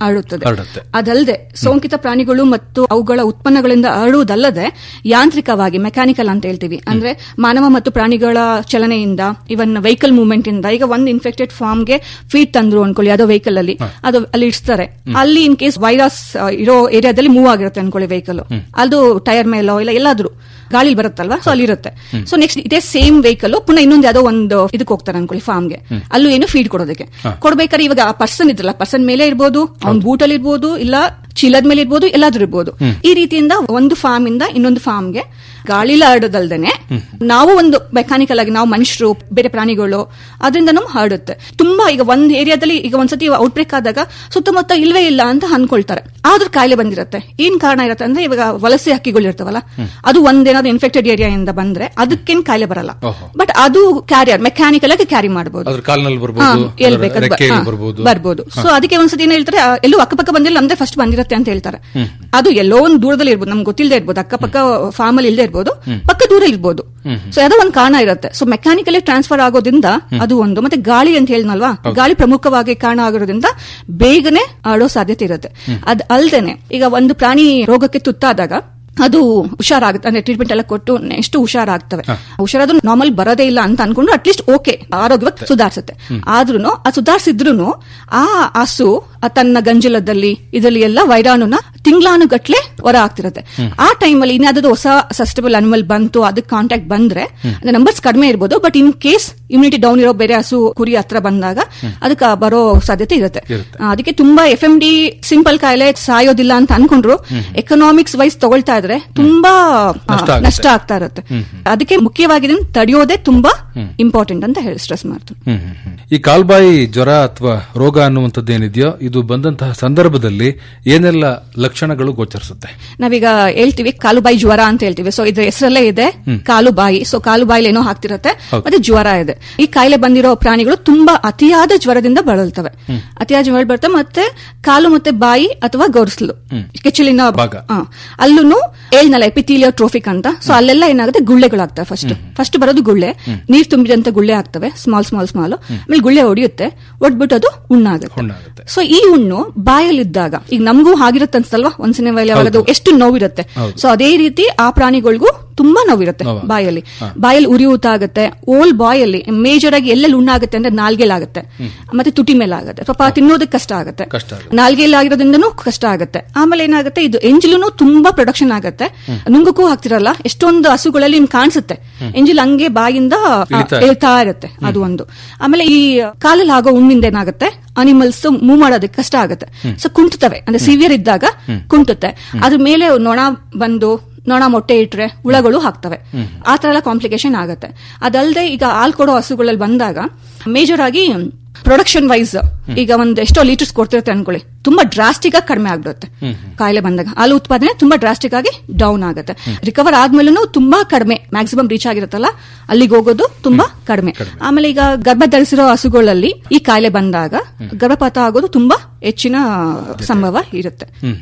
ಹರಡುತ್ತದೆ ಹರಡುತ್ತೆ. ಅದಲ್ಲದೆ ಸೋಂಕಿತ ಪ್ರಾಣಿಗಳು ಮತ್ತು ಅವುಗಳ ಉತ್ಪನ್ನಗಳಿಂದ ಹರಡುವುದಲ್ಲದೆ ಯಾಂತ್ರಿಕವಾಗಿ ಮೆಕ್ಯಾನಿಕಲ್ ಅಂತ ಹೇಳ್ತೀವಿ ಅಂದ್ರೆ ಮಾನವ ಮತ್ತು ಪ್ರಾಣಿಗಳ ಚಲನೆಯಿಂದ ಇವನ್ ವೆಹಿಕಲ್ ಮೂವ್ಮೆಂಟ್ ಇಂದ ಈಗ ಒಂದು ಇನ್ಫೆಕ್ಟೆಡ್ ಫಾರ್ಮ್ಗೆ ಫೀಡ್ ತಂದ್ರು ಅನ್ಕೊಳ್ಳಿ ಯಾವುದೋ ವೆಹಿಕಲ್ ಅಲ್ಲಿ ಅದು ಅಲ್ಲಿ ಇಡ್ತಾರೆ ಅಲ್ಲಿ ಇನ್ ಕೇಸ್ ವೈರಸ್ ಇರೋ ಏರಿಯಾದಲ್ಲಿ ಮೂವ್ ಆಗಿರುತ್ತೆ ಅನ್ಕೊಳ್ಳಿ ವೆಹಿಕಲ್ ಅದು ಟೈರ್ ಮೇಲೋ ಇಲ್ಲ ಎಲ್ಲಾದ್ರೂ ಗಾಳಿ ಬರುತ್ತಲ್ವಾ ಸೊ ಅಲ್ಲಿರುತ್ತೆ ಸೊ ನೆಕ್ಸ್ಟ್ ಇದೇ ಸೇಮ್ ವೆಹಿಕಲ್ ಪುನಃ ಇನ್ನೊಂದು ಯಾವುದೋ ಒಂದು ಇದಕ್ಕೆ ಹೋಗ್ತಾರೆ ಅನ್ಕೊಳ್ಳಿ ಫಾರ್ಮ್ಗೆ ಅಲ್ಲೂ ಏನು ಫೀಡ್ ಕೊಡೋದಕ್ಕೆ ಕೊಡ್ಬೇಕಾದ್ರೆ ಇವಾಗ ಆ ಪರ್ಸನ್ ಇದ್ರಲ್ಲ ಪರ್ಸನ್ ಮೇಲೆ ಇರ್ಬೋದು ಅವ್ನ ಬೂಟಲ್ಲಿ ಇರ್ಬೋದು ಇಲ್ಲ ಚೀಲದ ಮೇಲೆ ಇರ್ಬೋದು ಎಲ್ಲಾದ್ರೂ ಇರ್ಬೋದು ಈ ರೀತಿಯಿಂದ ಒಂದು ಫಾರ್ಮ್ ಇಂದ ಇನ್ನೊಂದು ಫಾರ್ಮ್ಗೆ ಗಾಳಿಲ ಹರಡದಲ್ದೇನೆ ನಾವು ಒಂದು ಮೆಕ್ಯಾನಿಕಲ್ ಆಗಿ ನಾವು ಮನುಷ್ಯರು ಬೇರೆ ಪ್ರಾಣಿಗಳು ಅದರಿಂದನೂ ಹರಡುತ್ತೆ ತುಂಬಾ ಈಗ ಒಂದ್ ಏರಿಯಾದಲ್ಲಿ ಈಗ ಒಂದ್ಸತಿ ಔಟ್ಬ್ರೇಕ್ ಆದಾಗ ಸುತ್ತಮುತ್ತ ಇಲ್ವೇ ಇಲ್ಲ ಅಂತ ಅನ್ಕೊಳ್ತಾರೆ ಆದ್ರೂ ಕಾಯಿಲೆ ಬಂದಿರುತ್ತೆ ಏನ್ ಕಾರಣ ಇರುತ್ತೆ ಅಂದ್ರೆ ಇವಾಗ ವಲಸೆ ಹಕ್ಕಿಗಳು ಇರ್ತಾವಲ್ಲ ಅದು ಒಂದೇನಾದ್ರು ಇನ್ಫೆಕ್ಟೆಡ್ ಏರಿಯಾ ಇಂದ ಬಂದ್ರೆ ಅದಕ್ಕೇನ್ ಕಾಯಿಲೆ ಬರಲ್ಲ ಓಹೋ. ಬಟ್ ಅದು ಕ್ಯಾರಿಯರ್ ಮೆಕ್ಯಾನಿಕಲ್ ಆಗಿ ಕ್ಯಾರಿ ಮಾಡಬಹುದು ಅದ್ರ ಕಾಲ್ನಲ್ಲಿ ಹಾ, ಬರ್ಬೋದು ಎಲ್ ಅದರ ಬೇಕಾದ್ರೂ ಬ- ರೆಕ್ಕೆಯಲ್ಲಿ ಹಾ, ಬರ್ಬೋದು ಬರ್ಬೋದು ಸೊ ಅದಕ್ಕೆ ಒಂದ್ಸತಿ ಏನ್ ಹೇಳ್ತಾರೆ ಆ, ಎಲ್ಲೂ ಅಕ್ಕಪಕ್ಕ ಬಂದಿಲ್ಲ ನಮ್ದೇ ಫಸ್ಟ್ ಬಂದಿರುತ್ತೆ ಅಂತ ಹೇಳ್ತಾರೆ ಅದು ಎಲ್ಲೋ ಒಂದು ದೂರದಲ್ಲಿ ಇರ್ಬೋದು ನಮ್ಗೆ ಗೊತ್ತಿಲ್ಲದೆ ಇರ್ಬೋದು ಅಕ್ಕಪಕ್ಕ ಫಾರ್ಮ್ ಅಲ್ಲಿ ಇಲ್ಲದೆ ಇರ್ಬೋದು ಪಕ್ಕ ದೂರ ಇರ್ಬೋದು ಸೊ ಯಾವುದೋ ಒಂದು ಕಾರಣ ಇರುತ್ತೆ ಸೊ ಮೆಕ್ಯಾನಿಕಲಿ ಟ್ರಾನ್ಸ್ಫರ್ ಆಗೋದ್ರಿಂದ ಅದು ಒಂದು ಮತ್ತೆ ಗಾಳಿ ಅಂತ ಹೇಳಿದ್ನಲ್ವಾ ಗಾಳಿ ಪ್ರಮುಖವಾಗಿ ಕಾರಣ ಆಗಿರೋದ್ರಿಂದ ಬೇಗನೆ ಆಡೋ ಸಾಧ್ಯತೆ ಇರುತ್ತೆ ಅದ್ ಅಲ್ದೇನೆ ಈಗ ಒಂದು ಪ್ರಾಣಿ ರೋಗಕ್ಕೆ ತುತ್ತಾದಾಗ ಅದು ಹುಷಾರಾಗುತ್ತೆ ಅಂದ್ರೆ ಟ್ರೀಟ್ಮೆಂಟ್ ಎಲ್ಲ ಕೊಟ್ಟು ಎಷ್ಟು ಹುಷಾರಾಗ್ತವೆ ಹುಷಾರಾದ್ರೂ ನಾರ್ಮಲ್ ಬರೋದೇ ಇಲ್ಲ ಅಂತ ಅನ್ಕೊಂಡು ಅಟ್ಲೀಸ್ಟ್ ಓಕೆ ಆರೋಗ್ಯವಾಗಿ ಸುಧಾರಿಸುತ್ತೆ ಆದ್ರೂ ಆ ಸುಧಾರಿಸಿದ್ರು ಆ ಹಸು ಆ ತನ್ನ ಗಂಜಲದಲ್ಲಿ ಇದರಲ್ಲಿ ಎಲ್ಲ ವೈರಾಣುನ ತಿಂಗಳಾನುಗಟ್ಲೆ ಹೊರ ಆಗ್ತಿರುತ್ತೆ ಆ ಟೈಮಲ್ಲಿ ಇನ್ಯಾವುದಾದ್ರು ಹೊಸ ಸಸ್ಟಬಲ್ ಅನಿಮಲ್ ಬಂತು ಅದಕ್ಕೆ ಕಾಂಟ್ಯಾಕ್ಟ್ ಬಂದ್ರೆ ನಂಬರ್ಸ್ ಕಡಿಮೆ ಇರ್ಬೋದು but in case immunity down ಇರೋ ಬೇರೆ ಹಸು ಕುರಿ ಹತ್ರ ಬಂದಾಗ ಅದಕ್ಕೆ ಬರೋ ಸಾಧ್ಯತೆ ಇರುತ್ತೆ ಇರುತ್ತೆ. ಆ, ಅದಕ್ಕೆ ತುಂಬಾ ಎಫ್ ಎಂ ಡಿ ಸಿಂಪಲ್ ಕಾಯಿಲೆ ಸಾಯೋದಿಲ್ಲ ಅಂತ ಅನ್ಕೊಂಡ್ರು ಎಕನಾಮಿಕ್ಸ್ ವೈಸ್ ತಗೊಳ್ತಾ ಇದ್ರೆ ತುಂಬಾ ಆ, ನಷ್ಟ ಆಗುತ್ತೆ. ನಷ್ಟ ಆಗ್ತಾ ಇರುತ್ತೆ ಅದಕ್ಕೆ ಮುಖ್ಯವಾಗಿ ಇದನ್ನ ತಡೆಯೋದೇ ತುಂಬಾ ಇಂಪಾರ್ಟೆಂಟ್ ಅಂತ ಹೇಳಿ ಸ್ಟ್ರೆಸ್ ಮಾಡ್ತೀನಿ ಹ್ಮ್, ಹ್ಮ್, ಹ್ಮ್. ಈ ಕಾಲ್ಬಾಯಿ ಜ್ವರ ಅಥವಾ ರೋಗ ಅನ್ನುವಂಥದ್ದು ಏನಿದೆಯೋ ಇದು ಬಂದಂತಹ ಸಂದರ್ಭದಲ್ಲಿ ಏನೆಲ್ಲ ಲಕ್ಷಣಗಳು ಗೋಚರಿಸುತ್ತೆ ನಾವೀಗ ಹೇಳ್ತೀವಿ ಕಾಲು ಬಾಯಿ ಜ್ವರ ಅಂತ ಹೇಳ್ತೀವಿ ಸೊ ಇದ್ರ ಹೆಸರಲ್ಲೇ ಇದೆ ಕಾಲು ಬಾಯಿ ಸೊ ಕಾಲು ಬಾಯಿಲಿ ಏನೋ ಹಾಕ್ತಿರತ್ತೆ ಮತ್ತೆ ಜ್ವರ ಇದೆ ಈ ಕಾಯಿಲೆ ಬಂದಿರೋ ಪ್ರಾಣಿಗಳು ತುಂಬಾ ಅತಿಯಾದ ಜ್ವರದಿಂದ ಬಳಲ್ತವೆ ಅತಿಯಾದ ಜ್ವರ ಬರ್ತವೆ ಮತ್ತೆ ಕಾಲು ಮತ್ತೆ ಬಾಯಿ ಅಥವಾ ಗೊರ್ಸ್ಲು ಕೆಚ್ಚಲಿನ ಭಾಗ. ಅಲ್ಲೂ ಹೇಳ್ನಲ್ಲ ಎಪಿಥೀಲಿಯೋ ಟ್ರೋಫಿಕ್ ಅಂತ ಸೊ ಅಲ್ಲೆಲ್ಲ ಏನಾಗುತ್ತೆ ಗುಳ್ಳೆಗಳಾಗ್ತವೆ ಫಸ್ಟ್ ಫಸ್ಟ್ ಬರೋದು ಗುಳ್ಳೆ ನೀರ್ ತುಂಬಿದಂತ ಗುಳ್ಳೆ ಆಗ್ತವೆ ಸ್ಮಾಲ್ ಸ್ಮಾಲ್ ಸ್ಮಾಲ್ ಆಮೇಲೆ ಗುಳ್ಳೆ ಹೊಡಿಯುತ್ತೆ ಒಡ್ಬಿಟ್ಟು ಅದು ಹುಣ್ಣಾಗುತ್ತೆ ಹುಣ್ಣಾಗುತ್ತೆ. ಸೊ ಈ ಹುಣ್ಣು ಬಾಯಲ್ಲಿದ್ದಾಗ ಈಗ ನಮಗೂ ಆಗಿರುತ್ತೆ ಅನ್ಸಲ್ವಾ ಒಂದ್ಸಲ ಮೇಲೆ ಯಾವಾಗದು ಎಷ್ಟು ನೋವಿರುತ್ತೆ ಸೊ ಅದೇ ರೀತಿ ಆ ಪ್ರಾಣಿಗಳಿಗೂ ತುಂಬಾ ನೋವಿರುತ್ತೆ ನೋವು. ಬಾಯಲ್ಲಿ ಬಾಯಲ್ಲಿ ಉರಿಯೂತ ಆಗುತ್ತೆ ಓಲ್ ಬಾಯಲ್ಲಿ ಮೇಜರ್ ಆಗಿ ಎಲ್ಲೆಲ್ಲಿ ಉಣ್ಣಾಗುತ್ತೆ ಅಂದ್ರೆ ನಾಲ್ಗೆಲಾಗುತ್ತೆ ಮತ್ತೆ ತುಟಿ ಮೇಲೆ ಆಗುತ್ತೆ ಪಾಪ ತಿನ್ನೋದಕ್ಕೆ ಕಷ್ಟ ಆಗುತ್ತೆ ಕಷ್ಟ ಆಗುತ್ತೆ. ನಾಲ್ಗೆಯಲ್ಲಿ ಆಗಿರೋದ್ರಿಂದನೂ ಕಷ್ಟ ಆಗುತ್ತೆ ಆಮೇಲೆ ಏನಾಗುತ್ತೆ ಇದು ಎಂಜಿಲೂ ತುಂಬಾ ಪ್ರೊಡಕ್ಷನ್ ಆಗುತ್ತೆ ನುಂಗಕ್ಕೂ ಹಾಕ್ತಿರಲ್ಲ ಎಷ್ಟೊಂದು ಹಸುಗಳಲ್ಲಿ ನಿಮ್ಗೆ ಕಾಣಿಸುತ್ತೆ ಎಂಜಿಲ್ ಹಂಗೆ ಬಾಯಿಂದ ಆ, ಇಳಿತಾ ಇಳ್ತಾ ಇರುತ್ತೆ ಅದು ಒಂದು ಆಮೇಲೆ ಈ ಕಾಲಲ್ಲಿ ಆಗೋ ಹುಣ್ಣಿಂದ ಏನಾಗುತ್ತೆ ಅನಿಮಲ್ಸ್ ಮೂವ್ ಮಾಡೋದಕ್ಕೆ ಕಷ್ಟ ಆಗುತ್ತೆ ಸೊ ಕುಂಟುತ್ತವೆ ಅಂದ್ರೆ ಸಿವಿಯರ್ ಇದ್ದಾಗ ಕುಂಟುತ್ತೆ ಅದ್ರ ಮೇಲೆ ನೊಣ ಬಂದು ನೊಣ ಮೊಟ್ಟೆ ಇಟ್ರೆ ಹುಳಗಳು ಹಾಕ್ತವೆ ಆ ತರ ಎಲ್ಲ ಕಾಂಪ್ಲಿಕೇಶನ್ ಆಗುತ್ತೆ ಅದಲ್ಲದೆ ಈಗ ಹಾಲ್ ಕೊಡೋ ಹಸುಗಳಲ್ಲಿ ಬಂದಾಗ ಮೇಜರ್ ಆಗಿ ಪ್ರೊಡಕ್ಷನ್ ವೈಸ್ ಈಗ ಒಂದ್ ಎಷ್ಟೋ ಲೀಟರ್ಸ್ ಕೊಡ್ತಿರುತ್ತೆ ಅನ್ಕೊಳ್ಳಿ ತುಂಬಾ ಡ್ರಾಸ್ಟಿಕ್ ಆಗಿ ಕಡಿಮೆ ಆಗ್ಬಿಡುತ್ತೆ ಕಾಯಿಲೆ ಬಂದಾಗ ಹಾಲು ಉತ್ಪಾದನೆ ತುಂಬಾ ಡ್ರಾಸ್ಟಿಕ್ ಆಗಿ ಡೌನ್ ಆಗುತ್ತೆ ರಿಕವರ್ ಆದ್ಮೇಲೂ ತುಂಬಾ ಕಡಿಮೆ ಮ್ಯಾಕ್ಸಿಮಮ್ ರೀಚ್ ಆಗಿರುತ್ತಲ್ಲ ಅಲ್ಲಿಗೆ ಹೋಗೋದು ತುಂಬಾ ಕಡಿಮೆ ಆಮೇಲೆ ಈಗ ಗರ್ಭ ಧರಿಸಿರೋ ಹಸುಗಳಲ್ಲಿ ಈ ಕಾಯಿಲೆ ಬಂದಾಗ ಗರ್ಭಪಾತ ಆಗೋದು ತುಂಬಾ ಹೆಚ್ಚಿನ ಸಂಭವ ಇರುತ್ತೆ ಹ್ಮ್.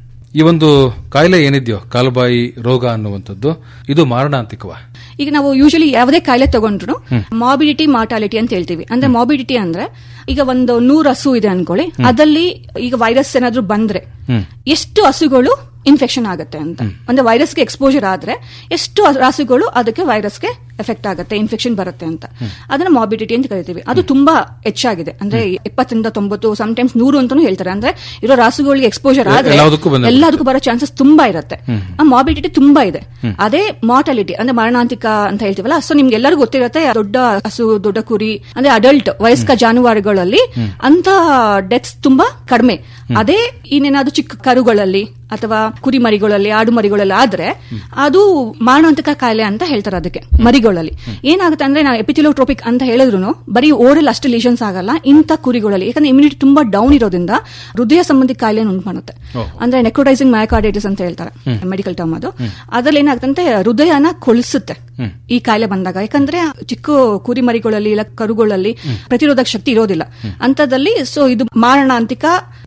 ಈ ಒಂದು ಕಾಯಿಲೆ ಏನಿದೆಯೋ ಕಾಲುಬಾಯಿ ರೋಗ ಅನ್ನುವಂಥದ್ದು ಇದು ಮಾರಣಾಂತಿಕವ ಈಗ ನಾವು ಯೂಶಲಿ ಯಾವುದೇ ಕಾಯಿಲೆ ತಗೊಂಡ್ರು ಮಾಬಿಡಿಟಿ ಮಾರ್ಟಾಲಿಟಿ ಅಂತ ಹೇಳ್ತೀವಿ ಅಂದ್ರೆ ಮಾಬಿಡಿಟಿ ಅಂದ್ರೆ ಈಗ ಒಂದು ನೂರು ಹಸು ಇದೆ ಅನ್ಕೊಳ್ಳಿ ಅದಲ್ಲಿ ಈಗ ವೈರಸ್ ಏನಾದ್ರೂ ಬಂದ್ರೆ ಎಷ್ಟು ಹಸುಗಳು ಇನ್ಫೆಕ್ಷನ್ ಆಗುತ್ತೆ ಅಂತ ಅಂದ್ರೆ ವೈರಸ್ಗೆ ಎಕ್ಸ್ಪೋಜರ್ ಆದ್ರೆ ಎಷ್ಟು ಹಸುಗಳು ಅದಕ್ಕೆ ವೈರಸ್ಗೆ ಎಫೆಕ್ಟ್ ಆಗುತ್ತೆ ಇನ್ಫೆಕ್ಷನ್ ಬರುತ್ತೆ ಅಂತ ಅದನ್ನ ಮಾಬಿಡಿಟಿ ಅಂತ ಕರಿತೀವಿ ಅದು ತುಂಬಾ ಹೆಚ್ಚಾಗಿದೆ ಅಂದ್ರೆ ಇಪ್ಪತ್ತರಿಂದ ತೊಂಬತ್ತು ಟೈಮ್ಸ್ ನೂರು ಅಂತಾನು ಹೇಳ್ತಾರೆ ಅಂದ್ರೆ ಇರೋ ರಾಸುಗಳಿಗೆ ಎಕ್ಸ್ಪೋಜರ್ ಆದ್ರೆ ಎಲ್ಲದಕ್ಕೂ ಬಂದೇ ಎಲ್ಲದಕ್ಕೂ ಬರೋ ಚಾನ್ಸಸ್ ತುಂಬಾ ಇರುತ್ತೆ ಆ ಮಾಬಿಡಿಟಿ ತುಂಬಾ ಇದೆ ಅದೇ ಮಾರ್ಟಾಲಿಟಿ ಅಂದ್ರೆ ಮರಣಾಂತಿಕ ಅಂತ ಹೇಳ್ತೀವಲ್ಲ ಸೊ ನಿಮ್ಗೆ ಎಲ್ಲರಿಗೂ ಗೊತ್ತಿರುತ್ತೆ ದೊಡ್ಡ ಹಸು ದೊಡ್ಡ ಕುರಿ ಅಂದ್ರೆ ಅಡಲ್ಟ್ ವಯಸ್ಕ ಜಾನುವಾರುಗಳಲ್ಲಿ ಅಂತ ಡೆತ್ಸ್ ತುಂಬಾ ಕಡಿಮೆ ಅದೇ ಇನ್ನೇನಾದ್ರು ಚಿಕ್ಕ ಕರುಗಳಲ್ಲಿ ಅಥವಾ ಕುರಿ ಮರಿಗಳಲ್ಲಿ ಆಡು ಮರಿಗಳಲ್ಲಿ ಆದ್ರೆ ಅದು ಮಾರಣಾಂತಿಕ ಕಾಯಿಲೆ ಅಂತ ಹೇಳ್ತಾರೆ ಅದಕ್ಕೆ ಮರಿಗಳಲ್ಲಿ ಏನಾಗುತ್ತೆ ಅಂದ್ರೆ ನಾವು ಎಪಿಥಿಲೋಟ್ರೋಪಿಕ್ ಅಂತ ಹೇಳಿದ್ರು ಬರೀ ಓರಲ್ ಅಷ್ಟು ಲೀಷನ್ಸ್ ಆಗಲ್ಲ ಇಂಥ ಕುರಿಗಳಲ್ಲಿ ಯಾಕಂದ್ರೆ ಇಮ್ಯುನಿಟಿ ತುಂಬಾ ಡೌನ್ ಇರೋದ್ರಿಂದ ಹೃದಯ ಸಂಬಂಧಿ ಕಾಯಿಲೆ ಉಂಟು ಮಾಡುತ್ತೆ ಅಂದ್ರೆ ನೆಕ್ರೋಟೈಸಿಂಗ್ ಮಯೋಕಾರ್ಡೈಟಿಸ್ ಅಂತ ಹೇಳ್ತಾರೆ ಮೆಡಿಕಲ್ ಟರ್ಮ್ ಅದು ಅದ್ರಲ್ಲಿ ಏನಾಗುತ್ತೆ ಹೃದಯನ ಕೊಳಿಸುತ್ತೆ ಈ ಕಾಯಿಲೆ ಬಂದಾಗ ಯಾಕಂದ್ರೆ ಚಿಕ್ಕ ಕುರಿ ಮರಿಗಳಲ್ಲಿ ಇಲ್ಲ ಕರುಗಳಲ್ಲಿ ಪ್ರತಿರೋಧಕ ಶಕ್ತಿ ಇರೋದಿಲ್ಲ ಅಂತದಲ್ಲಿ ಸೊ ಇದು ಮಾರಣಾಂತಿಕ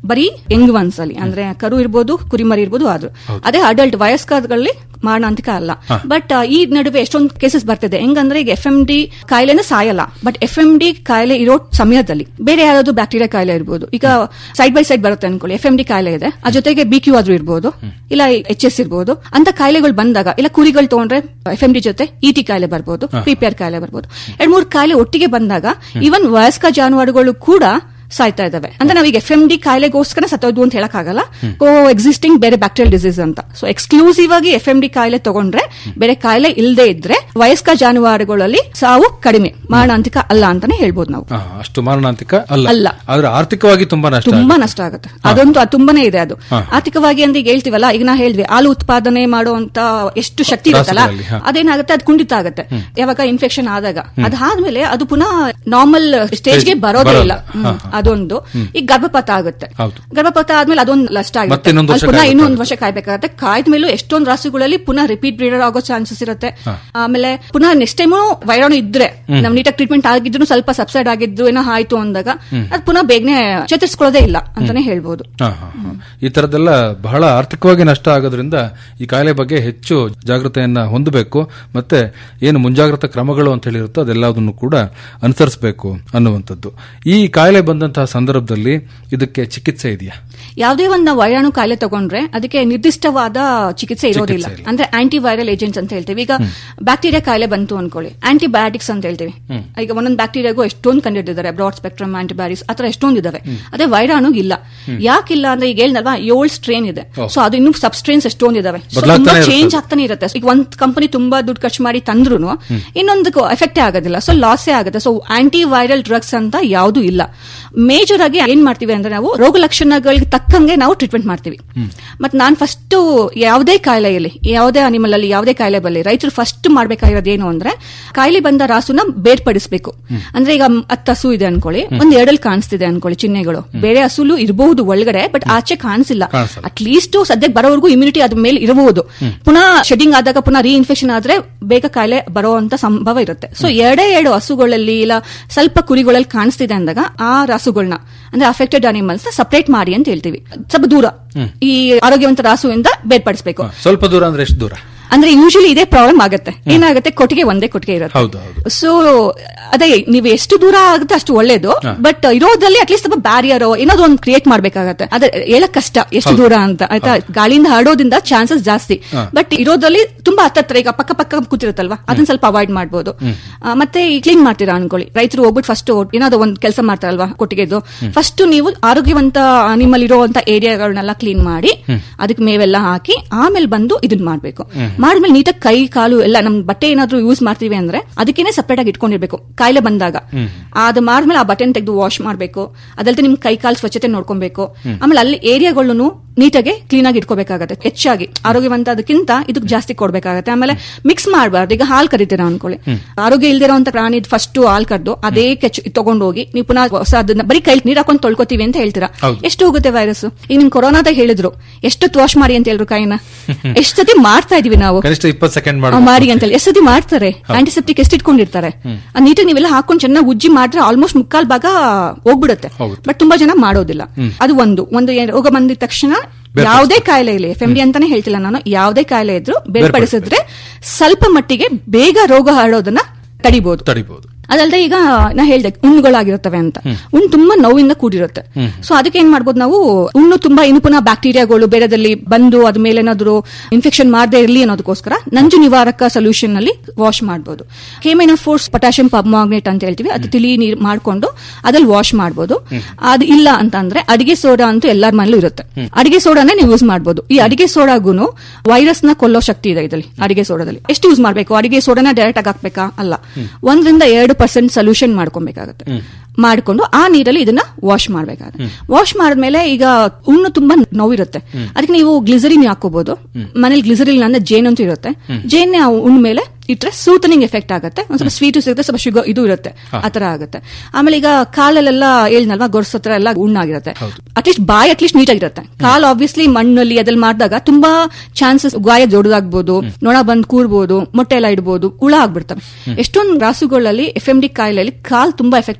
ಬರೀ ಯಂಗ್ ಒನ್ಸ್ ಅಲ್ಲಿ ಅಂದ್ರೆ ಕರು ಇರ್ಬೋದು ಕುರಿಮರಿ ಇರ್ಬೋದು ಅದು ಅದೇ ಅಡಲ್ಟ್ ವಯಸ್ಕರಲ್ಲಿ ಮಾರಣಾಂತಿಕ ಅಲ್ಲ ಬಟ್ ಈ ನಡುವೆ ಎಷ್ಟೊಂದು ಕೇಸಸ್ ಬರ್ತಿದೆ ಹೆಂಗಂದ್ರೆ ಈಗ ಎಫ್ ಎಂ ಡಿ ಕಾಯಿಲೆನ ಸಾಯಲ್ಲ ಬಟ್ ಎಫ್ ಎಂ ಡಿ ಕಾಯಿಲೆ ಇರೋ ಸಮಯದಲ್ಲಿ ಬೇರೆ ಯಾವ್ದಾದ್ರು ಬ್ಯಾಕ್ಟೀರಿಯಾ ಕಾಯಿಲೆ ಇರ್ಬೋದು ಈಗ ಸೈಡ್ ಬೈ ಸೈಡ್ ಬರುತ್ತೆ ಅನ್ಕೊಳ್ಳಿ ಎಫ್ ಎಂ ಡಿ ಕಾಯಿಲೆ ಇದೆ ಆ ಜೊತೆಗೆ ಬಿ ಕ್ಯೂ ಆದ್ರೂ ಇರ್ಬೋದು ಇಲ್ಲ ಎಚ್ ಎಸ್ ಇರ್ಬೋದು ಅಂತ ಕಾಯಿಲೆಗಳು ಬಂದಾಗ ಇಲ್ಲ ಕುರಿಗಳು ತಗೊಂಡ್ರೆ ಎಫ್ ಎಂ ಡಿ ಜೊತೆ ಇ ಟಿ ಕಾಯಿಲೆ ಬರ್ಬೋದು ಪಿ ಪಿ ಆರ್ ಕಾಯಿಲೆ ಬರ್ಬೋದು ಎರಡ್ ಮೂರು ಕಾಯಿಲೆ ಒಟ್ಟಿಗೆ ಬಂದಾಗ ಈವನ್ ವಯಸ್ಕ ಜಾನುವಾರುಗಳು ಕೂಡ ಸಾಯ್ತಾ ಇದಾವೆ ಅಂದ್ರೆ ನಾವೀಗ ಎಫ್ ಎಂ ಡಿ ಕಾಯಿಲೆಗೋಸ್ಕರ ಸತ್ತೋದು ಅಂತ ಹೇಳಕ್ಕಾಗಲ್ಲ ಕೋ ಎಕ್ಸಿಸ್ಟಿಂಗ್ ಬೇರೆ ಬ್ಯಾಕ್ಟೀರಿಯಲ್ ಡಿಸೀಸ್ ಅಂತ ಸೊ ಎಕ್ಸ್ಕ್ಲೂಸಿವ್ ಆಗಿ ಎಫ್ ಎಂ ಡಿ ಕಾಯಿಲೆ ತಗೊಂಡ್ರೆ ಬೇರೆ ಕಾಯಿಲೆ ಇಲ್ಲದೆ ಇದ್ರೆ ವಯಸ್ಕ ಜಾನುವಾರುಗಳಲ್ಲಿ ಸಾವು ಕಡಿಮೆ ಮಾರಣಾಂತಿಕ ಅಲ್ಲ ಅಂತಾನೆ ಹೇಳ್ಬೋದು ನಾವು ಆ, ಅಷ್ಟು ಮಾರಣಾಂತಿಕ ಅಲ್ಲ ಅಲ್ಲ. ಆದ್ರೆ ಆರ್ಥಿಕವಾಗಿ ತುಂಬಾ ನಷ್ಟ ತುಂಬಾ ಆಗುತ್ತೆ. ನಷ್ಟ ಆಗುತ್ತೆ ಅದಂತೂ ಅದು ತುಂಬಾನೇ ಇದೆ ಅದು ಆರ್ಥಿಕವಾಗಿ ಅಂತ ಈಗ ಹೇಳ್ತೀವಲ್ಲ ಈಗ ನಾ ಹೇಳಿದ್ವಿ ಹಾಲು ಉತ್ಪಾದನೆ ಮಾಡುವಂತ ಎಷ್ಟು ಶಕ್ತಿ ಇರುತ್ತಲ್ಲ ರಾಸುಗಳಲ್ಲಿ, ಹಾ. ಅದೇನಾಗುತ್ತೆ ಅದು ಕುಂಠಿತ ಆಗುತ್ತೆ ಯಾವಾಗ ಇನ್ಫೆಕ್ಷನ್ ಆದಾಗ ಅದಾದ್ಮೇಲೆ ಅದು ಪುನಃ ನಾರ್ಮಲ್ ಸ್ಟೇಜ್ಗೆ ಬರೋದೇ ಬರಲ್ಲ. ಇಲ್ಲ ಹ್ಮ್. ಅದೊಂದು ಈಗ ಗರ್ಭಪಾತ ಆಗುತ್ತೆ ಹೌದು. ಗರ್ಭಪಾತ ಆದ್ಮೇಲೆ ಅದೊಂದು ನಷ್ಟ ಮತ್ತೆ ಆಗುತ್ತೆ ಇನ್ನೊಂದು ವರ್ಷ ಅಲ್ಲಿ ಪುನಃ ಕಾಯ್ಬೇಕಾಗುತ್ತೆ. ಇನ್ನೊಂದು ವರ್ಷ ಕಾಯ್ಬೇಕಾಗತ್ತೆ ಕಾಯ್ದ ಮೇಲೂ ಎಷ್ಟೊಂದು ರಾಸುಗಳಲ್ಲಿ ಪುನಃ ರಿಪೀಟ್ ಬ್ರೀಡರ್ ಆಗೋ ಚಾನ್ಸಸ್ ಇರುತ್ತೆ ಆಮೇಲೆ ಪುನಃ ನೆಕ್ಸ್ಟ್ ಟೈಮು ವೈರಾಣು ಇದ್ರೆ ನಮ್ ನೀಟಾಗಿ ಟ್ರೀಟ್ಮೆಂಟ್ ಆಗಿದ್ರು ಸ್ವಲ್ಪ ಸಬ್ಸೈಡ್ ಆಗಿದ್ರು ಏನೋ ಆಯ್ತು ಅಂದಾಗ ಅದು ಪುನಃ ಬೇಗನೆ ಚೇತರಿಸ್ಕೊಳ್ಳೋದೇ ಇಲ್ಲ ಅಂತಾನೆ ಹೇಳ್ಬೋದು ಹಾ, ಹಾ, ಹಾ. ಈ ತರದೆಲ್ಲ ಬಹಳ ಆರ್ಥಿಕವಾಗಿ ನಷ್ಟ ಆಗೋದ್ರಿಂದ ಈ ಕಾಯಿಲೆ ಬಗ್ಗೆ ಹೆಚ್ಚು ಜಾಗೃತೆಯನ್ನ ಹೊಂದಬೇಕು ಮತ್ತೆ ಏನು ಮುಂಜಾಗ್ರತಾ ಕ್ರಮಗಳು ಅಂತ ಹೇಳಿರುತ್ತೋ ಅದೆಲ್ಲದನ್ನು ಕೂಡ ಅನುಸರಿಸಬೇಕು ಅನ್ನುವಂಥದ್ದು ಈ ಕಾಯಿಲೆ ಬಂದಂತಹ ಸಂದರ್ಭದಲ್ಲಿ ಇದಕ್ಕೆ ಚಿಕಿತ್ಸೆ ಇದೆಯಾ ಯಾವುದೇ ಒಂದು ವೈರಾಣು ಕಾಯಿಲೆ ತಗೊಂಡ್ರೆ ಅದಕ್ಕೆ ನಿರ್ದಿಷ್ಟವಾದ ಚಿಕಿತ್ಸೆ ಇರೋದಿಲ್ಲ ಅಂದ್ರೆ ಆಂಟಿ ವೈರಲ್ ಏಜೆಂಟ್ಸ್ ಅಂತ ಹೇಳ್ತೀವಿ ಈಗ ಬ್ಯಾಕ್ಟೀರಿಯಾ ಕಾಯಿಲೆ ಬಂತು ಅನ್ಕೊಳ್ಳಿ ಆಂಟಿಬಯೋಟಿಕ್ಸ್ ಅಂತ ಹೇಳ್ತೀವಿ ಈಗ ಒಂದೊಂದು ಬ್ಯಾಕ್ಟೀರಿಯಾಗೂ ಎಷ್ಟೊಂದು ಕಂಡಿಟ್ಟಿದ್ದಾರೆ ಬ್ರಾಡ್ ಸ್ಪೆಕ್ಟ್ರಮ್ ಆಂಟಿಬಯೋಟಿಕ್ಸ್ ಆತರ ಎಷ್ಟೊಂದು ಇದಾವೆ ಅದೇ ವೈರಾಣು ಇಲ್ಲ ಯಾಕಿಲ್ಲ ಅಂದ್ರೆ ಈಗ ಹೇಳ್ದಲ್ವಾ ಏಳು ಸ್ಟ್ರೇನ್ ಇದೆ ಸೊ ಅದು ಇನ್ನೂ ಸಬ್ ಸ್ಟ್ರೇನ್ಸ್ ಎಷ್ಟೊಂದು ಇದಾವೆ So ತುಂಬಾ ಬದಲಾಗ್ತಾನೆ ಇರುತ್ತೆ ಚೇಂಜ್ ಆಗ್ತಾನೆ ಇರುತ್ತೆ ಈಗ ಒಂದ್ ಕಂಪನಿ ತುಂಬಾ ದುಡ್ಡು ಖರ್ಚು ಮಾಡಿ ತಂದ್ರು ಇನ್ನೊಂದಕ್ಕೂ ಎಫೆಕ್ಟೇ ಆಗೋದಿಲ್ಲ ಸೊ ಲಾಸೇ ಆಗುತ್ತೆ ಸೊ ಆಂಟಿ ವೈರಲ್ ಡ್ರಗ್ಸ್ ಅಂತ ಯಾವುದು ಇಲ್ಲ ಮೇಜರ್ ಆಗಿ ಏನ್ ಮಾಡ್ತೀವಿ ಅಂದ್ರೆ ನಾವು ರೋಗ ಲಕ್ಷಣಗಳಿಗೆ ತಕ್ಕಂಗೆ ನಾವು ಟ್ರೀಟ್ಮೆಂಟ್ ಮಾಡ್ತೀವಿ ಮತ್ತೆ ನಾನ್ ಫಸ್ಟ್ ಯಾವುದೇ ಕಾಯಿಲೆಯಲ್ಲಿ ಯಾವುದೇ ಅನಿಮಲ್ ಅಲ್ಲಿ ಯಾವುದೇ ಕಾಯಿಲೆ ಬರಲಿ ರೈತರು ಫಸ್ಟ್ ಮಾಡ್ಬೇಕಾಗಿರೋದು ಏನು ಅಂದ್ರೆ ಕಾಯಿಲೆ ಬಂದ ರಾಸುನ ಬೇರ್ಪಡಿಸಬೇಕು ಅಂದ್ರೆ ಈಗ ಹತ್ತು ಹಸು ಇದೆ ಅನ್ಕೊಳ್ಳಿ ಒಂದ್ ಎರಡಲ್ಲಿ ಕಾಣಿಸ್ತಿದೆ ಅನ್ಕೊಳ್ಳಿ ಚಿಹ್ನೆಗಳು ಬೇರೆ ಹಸುಲು ಇರಬಹುದು ಒಳಗಡೆ ಬಟ್ ಆಚೆ ಕಾಣಿಸಿಲ್ಲ ಕಾಣಿಸಲ್ಲ. ಅಟ್ ಲೀಸ್ಟ್ ಸದ್ಯಕ್ಕೆ ಬರೋವರೆಗೂ ಇಮ್ಯುನಿಟಿ ಅದ್ರ ಮೇಲೆ ಇರಬಹುದು ಪುನಃ ಶೆಡಿಂಗ್ ಆದಾಗ ಪುನಃ ರೀಇನ್ಫೆಕ್ಷನ್ ಆದ್ರೆ ಬೇಗ ಕಾಯಿಲೆ ಬರುವಂತ ಸಂಭವ ಇರುತ್ತೆ ಸೊ ಎರಡೇ ಎರಡು ಹಸುಗಳಲ್ಲಿ ಇಲ್ಲ ಸ್ವಲ್ಪ ಕುರಿಗಳಲ್ಲಿ ಕಾಣಿಸ್ತಿದೆ ಅಂದಾಗ ಆ ರಾಸುಗಳನ್ನ ಅಂದ್ರೆ ಅಫೆಕ್ಟೆಡ್ ಅನಿಮಲ್ಸ್ ಸಪರೇಟ್ ಮಾಡಿ ಅಂತ ಹೇಳ್ತೀವಿ ಸ್ವಲ್ಪ ದೂರ ಈ ಆರೋಗ್ಯವಂತ ರಾಸುವಿಂದ ಬೇರ್ಪಡಿಸಬೇಕು ಹಾ, ಸ್ವಲ್ಪ ದೂರ ಅಂದ್ರೆ ಎಷ್ಟು ದೂರ ಅಂದ್ರೆ ಯೂಶಲಿ ಇದೇ ಪ್ರಾಬ್ಲಮ್ ಆಗುತ್ತೆ ಏನಾಗುತ್ತೆ ಕೊಟ್ಟಿಗೆ ಒಂದೇ ಕೊಟ್ಟಿಗೆ ಹೌದು, ಇರುತ್ತೆ ಹೌದು. ಸೊ ಅದೇ ನೀವು ಎಷ್ಟು ದೂರ ಆಗುತ್ತೆ ಅಷ್ಟು ಒಳ್ಳೇದು ಬಟ್ ಇರೋದ್ರಲ್ಲಿ ಅಟ್ಲೀಸ್ಟ್ ಸ್ವಲ್ಪ ಬ್ಯಾರಿಯರ್ ಏನಾದ್ರು ಒಂದು ಕ್ರಿಯೇಟ್ ಮಾಡ್ಬೇಕಾಗತ್ತೆ ಅದೇ ಹೇಳಕ್ ಕಷ್ಟ ಎಷ್ಟು ದೂರ ಅಂತ ಆಯ್ತಾ ಗಾಳಿಯಿಂದ ಹರಡೋದ್ರಿಂದ ಚಾನ್ಸಸ್ ಜಾಸ್ತಿ ಬಟ್ ಇರೋದ್ರಲ್ಲಿ ತುಂಬಾ ಹತ್ತತ್ರ ಈಗ ಪಕ್ಕ ಪಕ್ಕ ಕೂತಿರುತ್ತಲ್ವಾ ಅದನ್ನ ಸ್ವಲ್ಪ ಅವಾಯ್ಡ್ ಮಾಡ್ಬೋದು ಆ, ಮತ್ತೆ ಈ ಕ್ಲೀನ್ ಮಾಡ್ತೀರಾ ಅನ್ಕೊಳ್ಳಿ ರೈತರು ಹೋಗ್ಬಿಟ್ಟು ಫಸ್ಟ್ ಏನಾದ್ರು ಒಂದು ಕೆಲಸ ಮಾಡ್ತಾರಲ್ವಾ ಕೊಟ್ಟಿಗೆದು ಫಸ್ಟ್ ನೀವು ಆರೋಗ್ಯವಂತ ಅನಿಮಲ್ ಇರುವಂತ ಏರಿಯಾಗಳನ್ನೆಲ್ಲ ಕ್ಲೀನ್ ಮಾಡಿ ಅದಕ್ಕೆ ಮೇವೆಲ್ಲ ಹಾಕಿ ಆಮೇಲೆ ಬಂದು ಇದನ್ನ ಮಾಡ್ಬೇಕು ಮಾಡಿದ್ಮೇಲೆ ನೀಟಾಗಿ ಕೈ ಕಾಲು ಎಲ್ಲ ನಮ್ ಬಟ್ಟೆ ಏನಾದ್ರು ಯೂಸ್ ಮಾಡ್ತೀವಿ ಅಂದ್ರೆ ಅದಕ್ಕೇನೆ ಸಪರೇಟ್ ಆಗಿ ಇಟ್ಕೊಂಡಿರ್ಬೇಕು ಕಾಯಿಲೆ ಬಂದಾಗ ಅದು ಮಾಡಿದ್ಮೇಲೆ ಆ ಬಟ್ಟೆನ ತೆಗೆದು ವಾಶ್ ಮಾಡ್ಬೇಕು ಅದಲ್ಲದೆ ನಿಮ್ ಕೈ ಕಾಲು ಸ್ವಚ್ಛತೆ ನೋಡ್ಕೊಬೇಕು ಆಮೇಲೆ ಅಲ್ಲಿ ಏರಿಯಾಗಳನ್ನು ನೀಟಾಗಿ ಕ್ಲೀನ್ ಆಗಿ ಇಟ್ಕೋಬೇಕಾಗತ್ತೆ ಹೆಚ್ಚಾಗಿ ಆರೋಗ್ಯವಂತ ಅದಕ್ಕಿಂತ ಇದಕ್ಕೆ ಜಾಸ್ತಿ ಕೊಡ್ಬೇಕಾಗತ್ತೆ ಆಮೇಲೆ ಮಿಕ್ಸ್ ಮಾಡಬಾರ್ದು ಈಗ ಹಾಲ್ ಕರಿತೀರಾ ಅನ್ಕೊಳ್ಳಿ ಆರೋಗ್ಯ ಇಲ್ದಿರೋಂತ ಪ್ರಾಣಿ ಫಸ್ಟ್ ಹಾಲ್ ಕರೆದು ಅದೇ ಕೆಚ್ಚು ತಗೊಂಡೋಗಿ ನೀವು ಪುನಃ ಹೊಸ ಅದನ್ನ ಬರೀ ಕೈ ನೀರ್ ಹಾಕೊಂಡು ತೊಳ್ಕೊತೀವಿ ಅಂತ ಹೇಳ್ತೀರಾ ಹೌದು. ಎಷ್ಟು ಹೋಗುತ್ತೆ ವೈರಸ್ ಈಗ ನಿಮ್ ಕೊರೋನಾದಾಗ ಹೇಳಿದ್ರು ಎಷ್ಟು ವಾಶ್ ಮಾಡಿ ಅಂತ ಹೇಳಿದ್ರು ಕೈನ ಎಷ್ಟು ಸತಿ ಮಾಡ್ತಾ ಇದೀವಿ ನಾವು ಕನಿಷ್ಠ ಇಪ್ಪತ್ತು ಸೆಕೆಂಡ್ ಆ, ಮಾಡಿ ಮಾಡಿ ಅಂತ ಹೇಳಿ ಎಷ್ಟು ಸತಿ ಮಾಡ್ತಾರೆ ಆಂಟಿಸೆಪ್ಟಿಕ್ ಎಷ್ಟು ಇಟ್ಕೊಂಡಿರ್ತಾರೆ ಆ ನೀಟಾಗಿ ನೀವೆಲ್ಲ ಹಾಕೊಂಡು ಚೆನ್ನಾಗಿ ಉಜ್ಜಿ ಮಾಡಿದ್ರೆ ಆಲ್ಮೋಸ್ಟ್ ಮುಕ್ಕಾಲ್ ಭಾಗ ಹೋಗ್ಬಿಡುತ್ತೆ ಹೋಗುತ್ತೆ. ಬಟ್ ತುಂಬಾ ಜನ ಮಾಡೋದಿಲ್ಲ ಅದು ಒಂದು ಒಂದು ಏನ್ ರೋಗ ಬಂದಿದ ತಕ್ಷಣ ಯಾವುದೇ ಕಾಯಿಲೆ ಇಲ್ಲಿ ಎಫ್ ಎಂ ಡಿ ಅಂತಾನೆ ಹೇಳ್ತಿಲ್ಲ ನಾನು ಯಾವುದೇ ಕಾಯಿಲೆ ಇದ್ರು ಬೇರ್ಪಡಿಸಿದ್ರೆ ಸ್ವಲ್ಪ ಮಟ್ಟಿಗೆ ಬೇಗ ರೋಗ ಹರಡೋದನ್ನ ತಡಿಬಹುದು ತಡಿಬಹುದು ಅದಲ್ಲದೆ ಈಗ ನಾ ಹೇಳ್ದೆ ಹುಣ್ಣುಗಳಾಗಿರುತ್ತವೆ ಅಂತ ಹುಣ್ಣು ತುಂಬಾ ನೋವಿಂದ ಕೂಡಿರುತ್ತೆ ಸೊ ಅದಕ್ಕೆ ಏನ್ ಮಾಡ್ಬೋದು ನಾವು ಹುಣ್ಣು ತುಂಬಾ ಇನ್ನು ಪುನಃ ಬ್ಯಾಕ್ಟೀರಿಯಾಗಳು ಬೇರೆದಲ್ಲಿ ಬಂದು ಅದ ಮೇಲೆ ಏನಾದ್ರು ಇನ್ಫೆಕ್ಷನ್ ಮಾಡದೇ ಇರಲಿ ಅನ್ನೋದಕ್ಕೋಸ್ಕರ ನಂಜು ನಿವಾರಕ ಸೊಲ್ಯೂಷನ್ ನಲ್ಲಿ ವಾಶ್ ಮಾಡಬಹುದು ಫೋರ್ಸ್ ಪೊಟ್ಯಾಷಿಯಂ ಪರ್ಮಾಗ್ನೇಟ್ ಅಂತ ಹೇಳ್ತೀವಿ ಅದು ತಿಳಿ ನೀರು ಮಾಡ್ಕೊಂಡು ಅದ್ರಲ್ಲಿ ವಾಶ್ ಮಾಡಬಹುದು ಅದು ಇಲ್ಲ ಅಂತ ಅಂದ್ರೆ ಅಡಿಗೆ ಸೋಡಾ ಅಂತೂ ಎಲ್ಲರ ಮನೇಲೂ ಇರುತ್ತೆ ಅಡಿಗೆ ಸೋಡಾನೇ ನೀವು ಯೂಸ್ ಮಾಡಬಹುದು ಈ ಅಡಿಗೆ ಸೋಡಾಗೂನು ವೈರಸ್ ನ ಕೊಲ್ಲೋ ಶಕ್ತಿ ಇದೆ ಇದರಲ್ಲಿ ಅಡಿಗೆ ಸೋಡಾದಲ್ಲಿ ಎಷ್ಟು ಯೂಸ್ ಮಾಡಬೇಕು ಅಡಿಗೆ ಸೋಡಾನ ಡೈರೆಕ್ಟ್ ಆಗಿ ಹಾಕ್ಬೇಕಾ ಅಲ್ಲ ಒಂದರಿಂದ ಎರಡು ಪರ್ಸೆಂಟ್ ಸೊಲ್ಯೂಷನ್ ಮಾಡ್ಕೊಬೇಕಾಗತ್ತೆ ಮಾಡ್ಕೊಂಡು ಆ ನೀರಲ್ಲಿ ಇದನ್ನ ವಾಶ್ ಮಾಡ್ಬೇಕಾಗುತ್ತೆ ವಾಶ್ ಮಾಡಿದ್ಮೇಲೆ ಈಗ ಹುಣ್ಣು ತುಂಬಾ ನೋವಿರುತ್ತೆ ಅದಕ್ಕೆ ನೀವು ಗ್ಲಿಸರಿನ್ ಹಾಕೋಬಹುದು ಮನೇಲಿ ಗ್ಲಿಸರಿನ್ ಅಂದ್ರೆ ಜೇನ್ ಅಂತೂ ಇರುತ್ತೆ ಜೇನ್ ಹುಣ್ಣ ಮೇಲೆ ಇಟ್ರೆ ಸೂತನಿಂಗ್ ಎಫೆಕ್ಟ್ ಆಗುತ್ತೆ ಒಂದ್ ಸ್ವಲ್ಪ ಸ್ವೀಟು ಸಿಗುತ್ತೆ ಸ್ವಲ್ಪ ಶುಗರ್ ಇದು ಇರುತ್ತೆ ಆತರ ಆಗುತ್ತೆ ಆಮೇಲೆ ಈಗ ಕಾಲಲ್ಲೆಲ್ಲ ಹೇಳ್ನಲ್ವಾ ಗೊರ್ಸ್ ಹತ್ರ ಎಲ್ಲ ಉಣ್ಣಾಗಿರುತ್ತೆ ಅಟ್ಲೀಸ್ಟ್ ಬಾಯ್ ಅಟ್ಲೀಸ್ಟ್ ನೀಟಾಗಿರುತ್ತೆ ಕಾಲ್ ಆಬ್ವಿಯಸ್ಲಿ ಮಣ್ಣಲ್ಲಿ ಅದ್ರಲ್ಲಿ ಮಾಡಿದಾಗ ತುಂಬಾ ಚಾನ್ಸಸ್ ಗಾಯ ದೊಡ್ಡದಾಗ್ಬೋದು ನೊಣ ಬಂದ್ ಕೂರ್ಬೋದು ಮೊಟ್ಟೆ ಎಲ್ಲ ಇಡ್ಬೋದು ಹುಳ ಆಗ್ಬಿಡ್ತವೆ ಎಷ್ಟೊಂದು ರಾಸುಗಳಲ್ಲಿ ಎಫ್ ಎಂ ಡಿ ಕಾಯಿಲೆಯಲ್ಲಿ ಕಾಲ್ ತುಂಬಾ ಎಫೆಕ್ಟ್ ಆಗುತ್ತೆ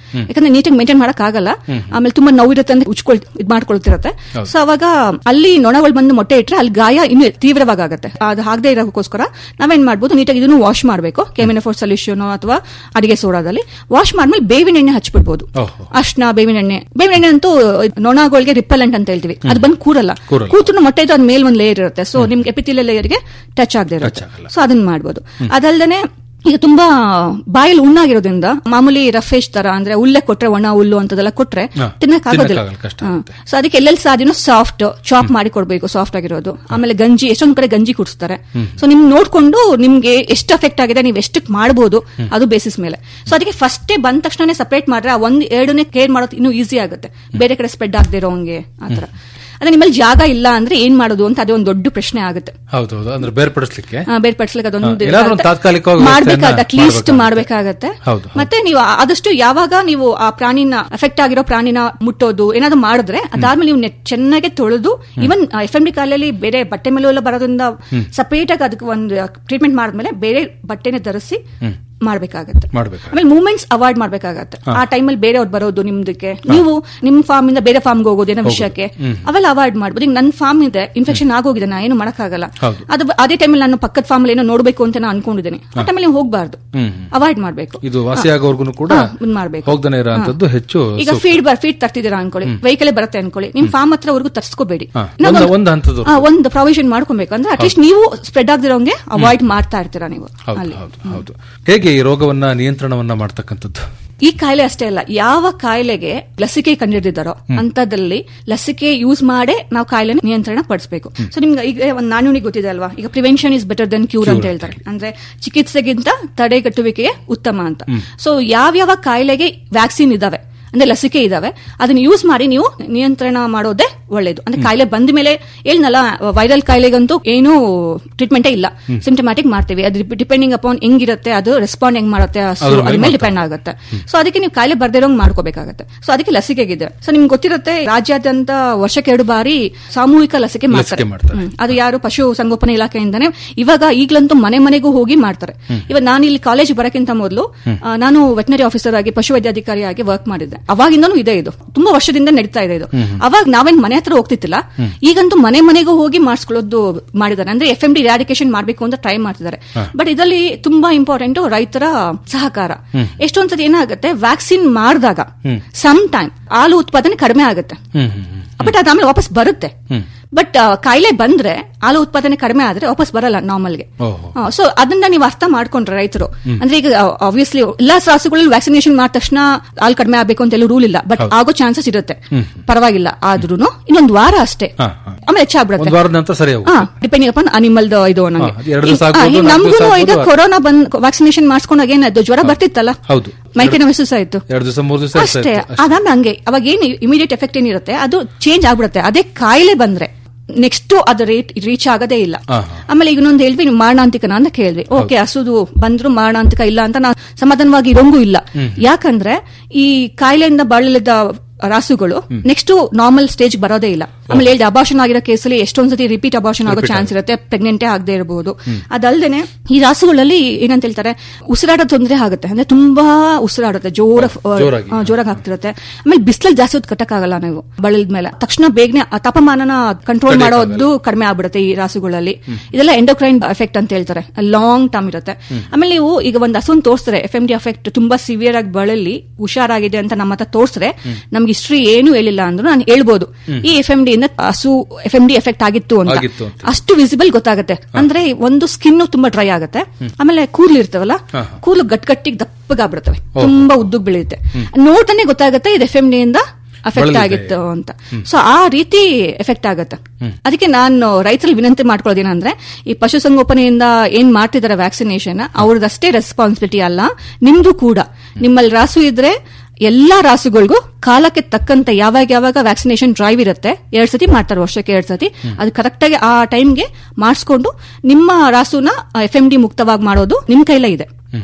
ಯಾಕಂದ್ರೆ ನೀಟಾಗಿ ಮೇಂಟೈನ್ ಮಾಡಕ್ ಆಗಲ್ಲ ಆಮೇಲೆ ತುಂಬಾ ನೋವಿರುತ್ತೆ ಅಂದ್ರೆ ಉಚ್ಕೊಳ್ ಇದ್ ಮಾಡ್ಕೊಳ್ತಿರತ್ತೆ ಸೊ ಅವಾಗ ಅಲ್ಲಿ ನೊಣಗಳು ಬಂದು ಮೊಟ್ಟೆ ಇಟ್ರೆ ಅಲ್ಲಿ ಗಾಯ ಇನ್ನು ತೀವ್ರವಾಗಿ ಆಗುತ್ತೆ ಅದು ಆಗದೆ ಇರೋಕ್ಕೋಸ್ಕರ ನಾವೇನ್ ಮಾಡ್ಬೋದು ನೀಟಾಗಿ ಇದನ್ನು ವಾಶ್ ಮಾಡಬೇಕು ಕೆಮಿನಫೋರ್ ಸೊಲ್ಯೂಷನ್ ಅಥವಾ ಅಡಿಗೆ ಸೋಡಾದಲ್ಲಿ ವಾಶ್ ಮಾಡ್ಮೇಲೆ ಬೇವಿನ ಎಣ್ಣೆ ಹಚ್ಬಿಡ್ಬೋದು ಓಹೋ. ಅರ್ಶನ ಬೇವಿನ ಎಣ್ಣೆ ಬೇವಿನ ಎಣ್ಣೆ ಅಂತೂ ನೊಣಗಳಿಗೆ ರಿಪೆಲೆಂಟ್ ಅಂತ ಹೇಳ್ತೀವಿ ಅದು ಬಂದು ಕೂರಲ್ಲ ಕೂರಲ್ಲ. ಕೂತ್ರು ಮೊಟ್ಟೆ ಇದು ಅದ್ ಮೇಲ್ ಒಂದು ಲೇಯರ್ ಇರುತ್ತೆ ಸೊ ನಿಮ್ಗೆ ಎಪಿಥಿಲಿಯಲ್ ಲೇಯರ್ಗೆ ಟಚ್ ಆಗದೆ ಇರುತ್ತೆ ಆಗಲ್ಲ. ಸೊ ಅದನ್ನ ಮಾಡ್ಬೋದು ಅದಲ್ದೇನೆ ಈಗ ತುಂಬಾ ಬಾಯಲ್ಲಿ ಉಣ್ಣಾಗಿರೋದ್ರಿಂದ ಮಾಮೂಲಿ ರಫೇಶ್ ತರ ಅಂದ್ರೆ ಉಲ್ಲೆ ಕೊಟ್ರೆ ಒಣ ಹುಲ್ಲು ಅಂತದೆಲ್ಲ ಕೊಟ್ರೆ ಹಾ. ತಿನ್ನಕ್ ಆಗೋದಿಲ್ಲ ತಿನ್ನಕ್ಕಾಗಲ್ಲ, ಕಷ್ಟ ಆಗುತ್ತೆ. ಸೊ ಅದಕ್ಕೆ ಎಲ್ಲೆಲ್ಲಿ ಸಾಧ್ಯನೋ ಸಾಫ್ಟ್ ಚಾಪ್ ಮಾಡಿ ಕೊಡ್ಬೇಕು ಸಾಫ್ಟ್ ಆಗಿರೋದು ಆಮೇಲೆ ಗಂಜಿ ಎಷ್ಟೊಂದ್ ಕಡೆ ಗಂಜಿ ಕುಡಿಸ್ತಾರೆ ಸೊ ನಿಮ್ ನೋಡ್ಕೊಂಡು ನಿಮ್ಗೆ ಎಷ್ಟು ಎಫೆಕ್ಟ್ ಆಗಿದೆ ನೀವು ಎಷ್ಟಕ್ಕೆ ಮಾಡಬಹುದು ಅದು ಬೇಸಿಸ್ ಮೇಲೆ ಸೊ ಅದಕ್ಕೆ ಫಸ್ಟೇ ಬಂದ ತಕ್ಷಣ ಸಪರೇಟ್ ಮಾಡ್ರೆ ಆ ಒಂದ್ ಎರಡನೇ ಕೇರ್ ಮಾಡೋದು ಇನ್ನೂ ಈಸಿ ಆಗುತ್ತೆ ಬೇರೆ ಕಡೆ ಸ್ಪ್ರೆಡ್ ಆಗದೆ ಇರೋಂಗೆ ಆತರ ಅದೇ ನಿಮ್ಮಲ್ಲಿ ಜಾಗ ಇಲ್ಲ ಅಂದ್ರೆ ಏನ್ ಮಾಡೋದು ಅಂತ ಅದೇ ಒಂದು ದೊಡ್ಡ ಪ್ರಶ್ನೆ ಆಗುತ್ತೆ ಹೌದೌದು ಅಂದ್ರೆ ಬೇರ್ಪಡಿಸ್ಲಿಕ್ಕೆ ಆ, ಬೇರ್ಪಡಿಸ್ಲಿಕ್ಕೆ ಅದೊಂದು ಹಾ, ಏನಾದ್ರೂ ಒಂದು ತಾತ್ಕಾಲಿಕವಾಗಿ ಮಾಡ್ಬೇಕಾದ ವ್ಯವಸ್ಥೆಯನ್ನ ಅಟ್ಲೀಸ್ಟ್ ಮಾಡ್ಬೇಕಾಗುತ್ತೆ. ಮಾಡ್ಬೇಕಾಗತ್ತೆ ಹೌದು, ಹೌದು. ಮತ್ತೆ ನೀವು ಆದಷ್ಟು ಯಾವಾಗ ನೀವು ಆ ಪ್ರಾಣಿನ ಎಫೆಕ್ಟ್ ಆಗಿರೋ ಪ್ರಾಣಿನ ಮುಟ್ಟೋದು ಏನಾದ್ರು ಮಾಡಿದ್ರೆ ಅದಾದ್ಮೇಲೆ ನೀವು net ಚೆನ್ನಾಗಿ ತೊಳೆದು ಇವನ್ ಎಫ್ ಎಂ ಡಿ ಕಾಲಲ್ಲಿ ಬೇರೆ ಬಟ್ಟೆ ಮೇಲೂ ಎಲ್ಲ ಬರೋದ್ರಿಂದ ಸಪರೇಟ್ ಆಗಿ ಅದಕ್ಕೆ ಒಂದು ಟ್ರೀಟ್ಮೆಂಟ್ ಮಾಡಿದ್ಮೇಲೆ ಬೇರೆ ಬಟ್ಟೆನೆ ಧರಿಸಿ ಮಾಡ್ಬೇಕಾಗತ್ತೆ ಮಾಡ್ಬೇಕು ಆಮೇಲೆ ಮೂವ್ಮೆಂಟ್ಸ್ ಅವಾಯ್ಡ್ ಮಾಡ್ಬೇಕಾಗತ್ತೆ ಆ ಟೈಮಲ್ಲಿ ಬೇರೆಯವ್ರು ಬರೋದು ನಿಮ್ದಕ್ಕೆ ನೀವು ನಿಮ್ ಫಾರ್ಮ್ ಇಂದ ಬೇರೆ ಫಾರ್ಮ್ಗೆ ಹೋಗೋದು ಏನೋ ವಿಷಯಕ್ಕೆ ಅವೆಲ್ಲ ಅವಾಯ್ಡ್ ಮಾಡ್ಬೋದು ಈಗ ನನ್ನ ಫಾರ್ಮ್ ಇದೆ ಇನ್ಫೆಕ್ಷನ್ ಆಗೋಗಿದೆ ನಾ ಏನು ಮಾಡಕ್ಕಾಗಲ್ಲ ಹೌದು. ಅದು ಅದೇ ಟೈಮಲ್ಲಿ ನಾನು ಪಕ್ಕದ ಫಾರ್ಮ್ ಏನೋ ನೋಡ್ಬೇಕು ಅಂತ ನಾನು ಅನ್ಕೊಂಡಿದ್ದೀನಿ ಆ ಟೈಮಲ್ಲಿ ನೀವು ಹೋಗ್ಬಾರ್ದು ಹ್ಮ್. ಅವಾಯ್ಡ್ ಮಾಡ್ಬೇಕು ಇದು ವಾಸಿಯಾಗೋರ್ಗು ಕೂಡ ಹಾ, ಇದ್ ಮಾಡ್ಬೇಕು. ಹೋಗ್ದನೆ ಇರೋಂಥದ್ದು ಹೆಚ್ಚು ಈಗ ಸೂಕ್ತ. ಫೀಡ್ ಬರ್ ಫೀಡ್ ತರ್ತಿದ್ದೀರಾ ಅನ್ಕೊಳ್ಳಿ ವೆಹಿಕಲ್ ಬರುತ್ತೆ ಅನ್ಕೊಳ್ಳಿ ನಿಮ್ ಫಾರ್ಮ್ ಹತ್ರವರೆಗೂ ತರ್ಸ್ಕೋಬೇಡಿ ಹಾ, ಇನ್ನೊಂದು- ಒಂದು- ಒಂದು ಹಂತದವರೆಗೂ. ಹಾ, ಒಂದು ಪ್ರಾವಿಷನ್ ಮಾಡ್ಕೊಬೇಕು ಅಂದ್ರೆ ಅಟ್ಲೀಸ್ಟ್ ನೀವು ಸ್ಪ್ರೆಡ್ ಆಗದಿರೋಂಗೆ ಅವಾಯ್ಡ್ ಮಾಡ್ತಾ ಇರ್ತೀರಾ ನೀವು ಹೌದು ಅಲ್ಲಿ ಹೌದು ಹೌದು ಹೇಗೆ ಈ ರೋಗವನ್ನ ನಿಯಂತ್ರಣವನ್ನ ಮಾಡ್ತಕ್ಕಂಥದ್ದು ಈ ಕಾಯಿಲೆ ಅಷ್ಟೇ ಅಲ್ಲ ಯಾವ ಕಾಯಿಲೆಗೆ ಲಸಿಕೆ ಕಂಡಿಡಿದಾರೋ ಅಂತದಲ್ಲಿ ಲಸಿಕೆ ಯೂಸ್ ಮಾಡೇ ನಾವು ಕಾಯಿಲೆ ನಿಯಂತ್ರಣ ಪಡಿಸಬೇಕು ಸೊ ನಿಮ್ಗೆ ಈಗ ಒಂದು ನಾಣ್ಯುನಿಗೆ ಗೊತ್ತಿದೆ ಅಲ್ವಾ ಈಗ prevention is better than cure ಅಂತ ಹೇಳ್ತಾರೆ ಅಂದ್ರೆ ಚಿಕಿತ್ಸೆಗಿಂತ ತಡೆಗಟ್ಟುವಿಕೆಯೇ ಉತ್ತಮ ಅಂತ ಸೊ ಯಾವ್ಯಾವ ಕಾಯಿಲೆಗೆ ವ್ಯಾಕ್ಸಿನ್ ಇದಾವೆ ಅಂದ್ರೆ ಲಸಿಕೆ ಇದಾವೆ ಅದನ್ನ ಯೂಸ್ ಮಾಡಿ ನೀವು ನಿಯಂತ್ರಣ ಮಾಡೋದೇ ಒಳ್ಳೇದು ಅಂದ್ರೆ ಕಾಯಿಲೆ ಬಂದ ಮೇಲೆ ಹೇಳ್ನಲ್ಲ ವೈರಲ್ ಕಾಯಿಲೆಗಂತೂ ಏನೂ ಟ್ರೀಟ್ಮೆಂಟೇ ಇಲ್ಲ ಸಿಂಟಮ್ಯಾಟಿಕ್ ಮಾಡ್ತೀವಿ ಅದು ಡಿಪೆಂಡಿಂಗ್ ಅಪಾನ್ ಹೆಂಗಿರುತ್ತೆ ಅದು ರೆಸ್ಪಾಂಡ್ ಹೆಂಗ್ ಮಾಡುತ್ತೆ ಹಸು ಅದ್ರ ಮೇಲೆ ಅದ್ರ ಮೇಲೆ ಮಾಡ್ತಾರೆ. ಡಿಪೆಂಡ್ ಆಗುತ್ತೆ ಸೊ ಅದಕ್ಕೆ ನೀವು ಕಾಯಿಲೆ ಬರ್ದಿರೋಂಗ್ ಮಾಡ್ಕೋಬೇಕಾಗತ್ತೆ ಸೊ ಅದಕ್ಕೆ ಲಸಿಕೆಗಿದೆ ಸೊ ನಿಮ್ಗೆ ಗೊತ್ತಿರುತ್ತೆ ರಾಜ್ಯಾದ್ಯಂತ ವರ್ಷಕ್ಕೆ ಎರಡು ಬಾರಿ ಸಾಮೂಹಿಕ ಲಸಿಕೆ ಮಾಡ್ತಾರೆ ಮಾಡ್ತಾರೆ. ಹ್ಮ್. ಅದು ಯಾರು ಪಶು ಸಂಗೋಪನಾ ಇಲಾಖೆಯಿಂದಾನೆ ಇವಾಗ ಈಗ್ಲಂತೂ ಮನೆ ಮನೆಗೂ ಹೋಗಿ ಮಾಡ್ತಾರೆ ಇವಾಗ ನಾನು ಇಲ್ಲಿ ಕಾಲೇಜ್ ಬರಕ್ಕಿಂತ ಮೊದಲು ನಾನು ವೆಟನರಿ ಆಫೀಸರ್ ಆಗಿ ಪಶುವೈದ್ಯಾಧಿಕಾರಿ ಆಗಿ ವರ್ಕ್ ಮಾಡಿದ್ದೆ ಅವಾಗಿಂದನೂ ಇದೆ ಇದು ತುಂಬಾ ವರ್ಷದಿಂದ ನಡೀತಾ ಇದೆ ಇದು ಅವಾಗ ನಾವೇನ್ ಮನೆ ಹತ್ರ ಹೋಗ್ತಿತ್ತಿಲ್ಲ ಈಗಂತೂ ಮನೆ ಮನೆಗೂ ಹೋಗಿ ಮಾಡಿಸ್ಕೊಳ್ಳೋದು ಮಾಡಿದ್ದಾರೆ ಅಂದ್ರೆ ಎಫ್ ಎಂ ಡಿ ರ್ಯಾಡಿಕೇಶನ್ ಮಾಡ್ಬೇಕು ಅಂತ ಟ್ರೈ ಮಾಡ್ತಿದ್ದಾರೆ ಬಟ್ ಇದರಲ್ಲಿ ತುಂಬಾ ಇಂಪಾರ್ಟೆಂಟ್ ರೈತರ ಸಹಕಾರ ಎಷ್ಟೊಂದ್ಸತಿ ಏನಾಗುತ್ತೆ ವ್ಯಾಕ್ಸಿನ್ ಮಾಡಿದಾಗ ಸಮ್ ಟೈಮ್ ಹಾಲು ಉತ್ಪಾದನೆ ಕಡಿಮೆ ಆಗುತ್ತೆ ಹ್ಮ್ ಹ್ಮ್ ಹ್ಮ್. ಬಟ್ ಅದಾದ್ಮೇಲೆ ವಾಪಸ್ ಬರುತ್ತೆ ಬಟ್ ಕಾಯಿಲೆ ಬಂದ್ರೆ ಹಾಲು ಉತ್ಪಾದನೆ ಕಡಿಮೆ ಆದ್ರೆ ವಾಪಸ್ ಬರಲ್ಲ ನಾರ್ಮಲ್ಗೆ ಓಹೋ. ಸೊ ಅದನ್ನ ನೀವು ಅರ್ಥ ಮಾಡ್ಕೊಂಡ್ರೆ ರೈತರು ಅಂದ್ರೆ ಈಗ ಆಬ್ವಿಯಸ್ಲಿ ಎಲ್ಲಾ ರಾಸುಗಳಲ್ಲಿ ವ್ಯಾಕ್ಸಿನೇಷನ್ ಮಾಡಿದ ತಕ್ಷಣ ಹಾಲು ಕಡಿಮೆ ಆಗ್ಬೇಕು ಅಂತ ಎಲ್ಲೂ ರೂಲ್ ಇಲ್ಲ ಬಟ್ ಆಗೋ ಚಾನ್ಸಸ್ ಇರುತ್ತೆ ಪರವಾಗಿಲ್ಲ ಆದ್ರೂ ಇನ್ನೊಂದು ವಾರ ಅಷ್ಟೇ ಹಾ, ಹಾ. ಆಮೇಲೆ ಹೆಚ್ಚಾಗ್ಬಿಡುತ್ತೆ ಒಂದ್ ವಾರದ ನಂತರ ಸರಿ ಹೋಗುತ್ತೆ ಡಿಪೆಂಡಿಂಗ್ ಅಪಾನ್ ಅನಿಮಲ್ ಇದು ನಂಗೆ ಹಾ, ಅದು ಎರಡು ದಿವಸ ಆಗ್ಬೋದು, ನಾಲ್ಕು ನಮಗೂ ದಿವಸ ಈಗ ಆಗ್ಬೋದು. ಕೊರೋನಾ ಬಂದ್ ವ್ಯಾಕ್ಸಿನೇಷನ್ ಮಾಡಿಸ್ಕೊಂಡಾಗ ಏನಾಯ್ತು ಜ್ವರ ಬರ್ತಿತ್ತಲ್ಲ ಹೌದು. ಮೈಕೈ ನೋವು ಆಯ್ತು ಎರಡು ದಿವಸ ಮೂರು ದಿವಸ ಅಷ್ಟೇ ಅದಾದ್ಮೇಲೆ ಹಂಗೆ ಅವಾಗ ಏನು ಇಮಿಡಿಯೇಟ್ ಎಫೆಕ್ಟ್ ಏನಿರುತ್ತೆ ಅದು ಚೇಂಜ್ ಆಗ್ಬಿಡುತ್ತೆ ಅದೇ ಕಾಯಿಲೆ ಬಂದ್ರೆ ನೆಕ್ಸ್ಟ್ ಅದು ರೇಟ್ ರೀಚ್ ಆಗೋದೇ ಇಲ್ಲ ಹಾ, ಆಮೇಲೆ ಈಗ ಇನ್ನೊಂದು ಹೇಳ್ವಿ ನೀವು ಮಾರಣಾಂತಿಕನ ಅಂತ ಕೇಳಿದ್ವಿ ಓಕೆ ಹಸುದು ಬಂದ್ರು ಮಾರಣಾಂತಿಕ ಇಲ್ಲ ಅಂತ ನಾವು ಸಮಾಧಾನವಾಗಿ ಇರೋಂಗೂ ಇಲ್ಲ ಯಾಕಂದ್ರೆ ಈ ಕಾಯಿಲೆಯಿಂದ ಬಳಲಿದ ರಾಸುಗಳು ನೆಕ್ಸ್ಟ್ ನಾರ್ಮಲ್ ಸ್ಟೇಜ್ ಬರೋದೇ ಇಲ್ಲ ಆಮೇಲೆ ಹೇಳಿದ ಅಬಾಷನ್ ಆಗಿರೋ ಕೇಸಲ್ಲಿ ಎಷ್ಟೊಂದ್ ಸತಿ ರಿಪೀಟ್ ಅಬಾಷನ್ ಆಗೋ ಚಾನ್ಸ್ ಇರುತ್ತೆ ಪ್ರೆಗ್ನೆಂಟೇ ಆಗದೆ ಇರಬಹುದು ಅದಲ್ದೇನೆ ಈ ರಾಸುಗಳಲ್ಲಿ ಏನಂತ ಹೇಳ್ತಾರೆ ಉಸಿರಾಟ ತೊಂದರೆ ಆಗುತ್ತೆ ಅಂದ್ರೆ ತುಂಬಾ ಉಸಿರಾಡುತ್ತೆ ಜೋರ ಜೋರಾಗಿ. ಆ, ಜೋರಾಗಿ ಆಗ್ತಿರುತ್ತೆ ಆಮೇಲೆ ಬಿಸಿಲಲ್ಲಿ ಜಾಸ್ತಿ ಹೊತ್ತು ಕಟ್ಟಕ್ಕಾಗಲ್ಲ ನೀವು ಬಳಲ್ದ ಮೇಲೆ ತಕ್ಷಣ ಬೇಗನೆ ಆ ತಾಪಮಾನನ ಕಂಟ್ರೋಲ್ ಮಾಡೋದು ಕಡಿಮೆ ಆಗ್ಬಿಡುತ್ತೆ ಈ ರಾಸುಗಳಲ್ಲಿ ಇದೆಲ್ಲ ಎಂಡೋಕ್ರೈನ್ ಎಫೆಕ್ಟ್ ಅಂತ ಹೇಳ್ತಾರೆ ಲಾಂಗ್ ಟರ್ಮ್ ಇರುತ್ತೆ ಆಮೇಲೆ ನೀವು ಈಗ ಒಂದು ಹಸುನ್ ತೋರಿಸ್ತಾರೆ ಎಫ್ ಎಂ ಡಿ ಎಫೆಕ್ಟ್ ತುಂಬಾ ಸಿವಿಯರ್ ಆಗಿ ಬಳಲಿ ಹುಷಾರಾಗಿದೆ ಅಂತ ನಮ್ಮ ಹತ್ರ ತೋರಿಸ್ರೆ ನಮ್ಗೆ ಹಿಸ್ಟ್ರಿ ಏನು ಹೇಳಿಲ್ಲ ಅಂದ್ರೂ ನಾನು ಹೇಳ್ಬೋದು ಈ ಎಫ್ ಎಂ ಡಿ ಇಂದ ಹಸು ಎಫ್ ಎಂ ಡಿ ಎಫೆಕ್ಟ್ ಆಗಿತ್ತು ಅಂತ ಆಗಿತ್ತು ಅಂತ. ಅಷ್ಟು ವಿಸಿಬಲ್ ಗೊತ್ತಾಗುತ್ತೆ ಅಂದ್ರೆ ಒಂದು ಸ್ಕಿನ್ ತುಂಬಾ ಡ್ರೈ ಆಗುತ್ತೆ ಆಮೇಲೆ ಕೂದಲು ಇರ್ತವಲ್ಲ ಕೂದಲು ಗಟ್ ಗಟ್ಟಿಗೆ ದಪ್ಪಗಾಗ್ಬಿಡ್ತವೆ ತುಂಬಾ ಉದ್ದಗ್ ಬೆಳೆಯುತ್ತೆ ನೋಡ್ತಾನೆ ಗೊತ್ತಾಗುತ್ತೆ ಇದು ಎಫ್ ಎಂ ಡಿ ಇಂದ ಅಫೆಕ್ಟ್ ಬಳಲಿದೆ. ಆಗಿತ್ತು ಅಂತ ಸೊ ಆ ರೀತಿ ಎಫೆಕ್ಟ್ ಆಗುತ್ತೆ ಅದಕ್ಕೆ ನಾನು ರೈತರಲ್ಲಿ ವಿನಂತಿ ಮಾಡ್ಕೊಳ್ಳೋದೇನಂದ್ರೆ ಈ ಪಶುಸಂಗೋಪನೆಯಿಂದ ಏನ್ ಮಾಡ್ತಿದ್ದಾರೆ ವ್ಯಾಕ್ಸಿನೇಷನ್ ಅವ್ರದಷ್ಟೇ ರೆಸ್ಪಾನ್ಸಿಬಿಲಿಟಿ ಅಲ್ಲ ನಿಮ್ದು ಕೂಡ ನಿಮ್ಮಲ್ಲಿ ರಾಸು ಇದ್ರೆ ಎಲ್ಲಾ ರಾಸುಗಳಿಗೂ ಕಾಲಕ್ಕೆ ತಕ್ಕಂತೆ ಯಾವಾಗ ಯಾವಾಗ ವ್ಯಾಕ್ಸಿನೇಷನ್ ಡ್ರೈವ್ ಇರುತ್ತೆ ಎರಡ್ ಸತಿ ಮಾಡ್ತಾರೆ ವರ್ಷಕ್ಕೆ ಎರಡ್ ಸತಿ ಅದು ಕರೆಕ್ಟ್ ಆಗಿ ಆ ಟೈಮ್ಗೆ ಮಾಡಿಸ್ಕೊಂಡು ನಿಮ್ಮ ರಾಸುನ ಎಫ್ ಎಂ ಡಿ ಮುಕ್ತವಾಗಿ ಮಾಡೋದು ನಿಮ್ ಕೈಲೇ ಇದೆ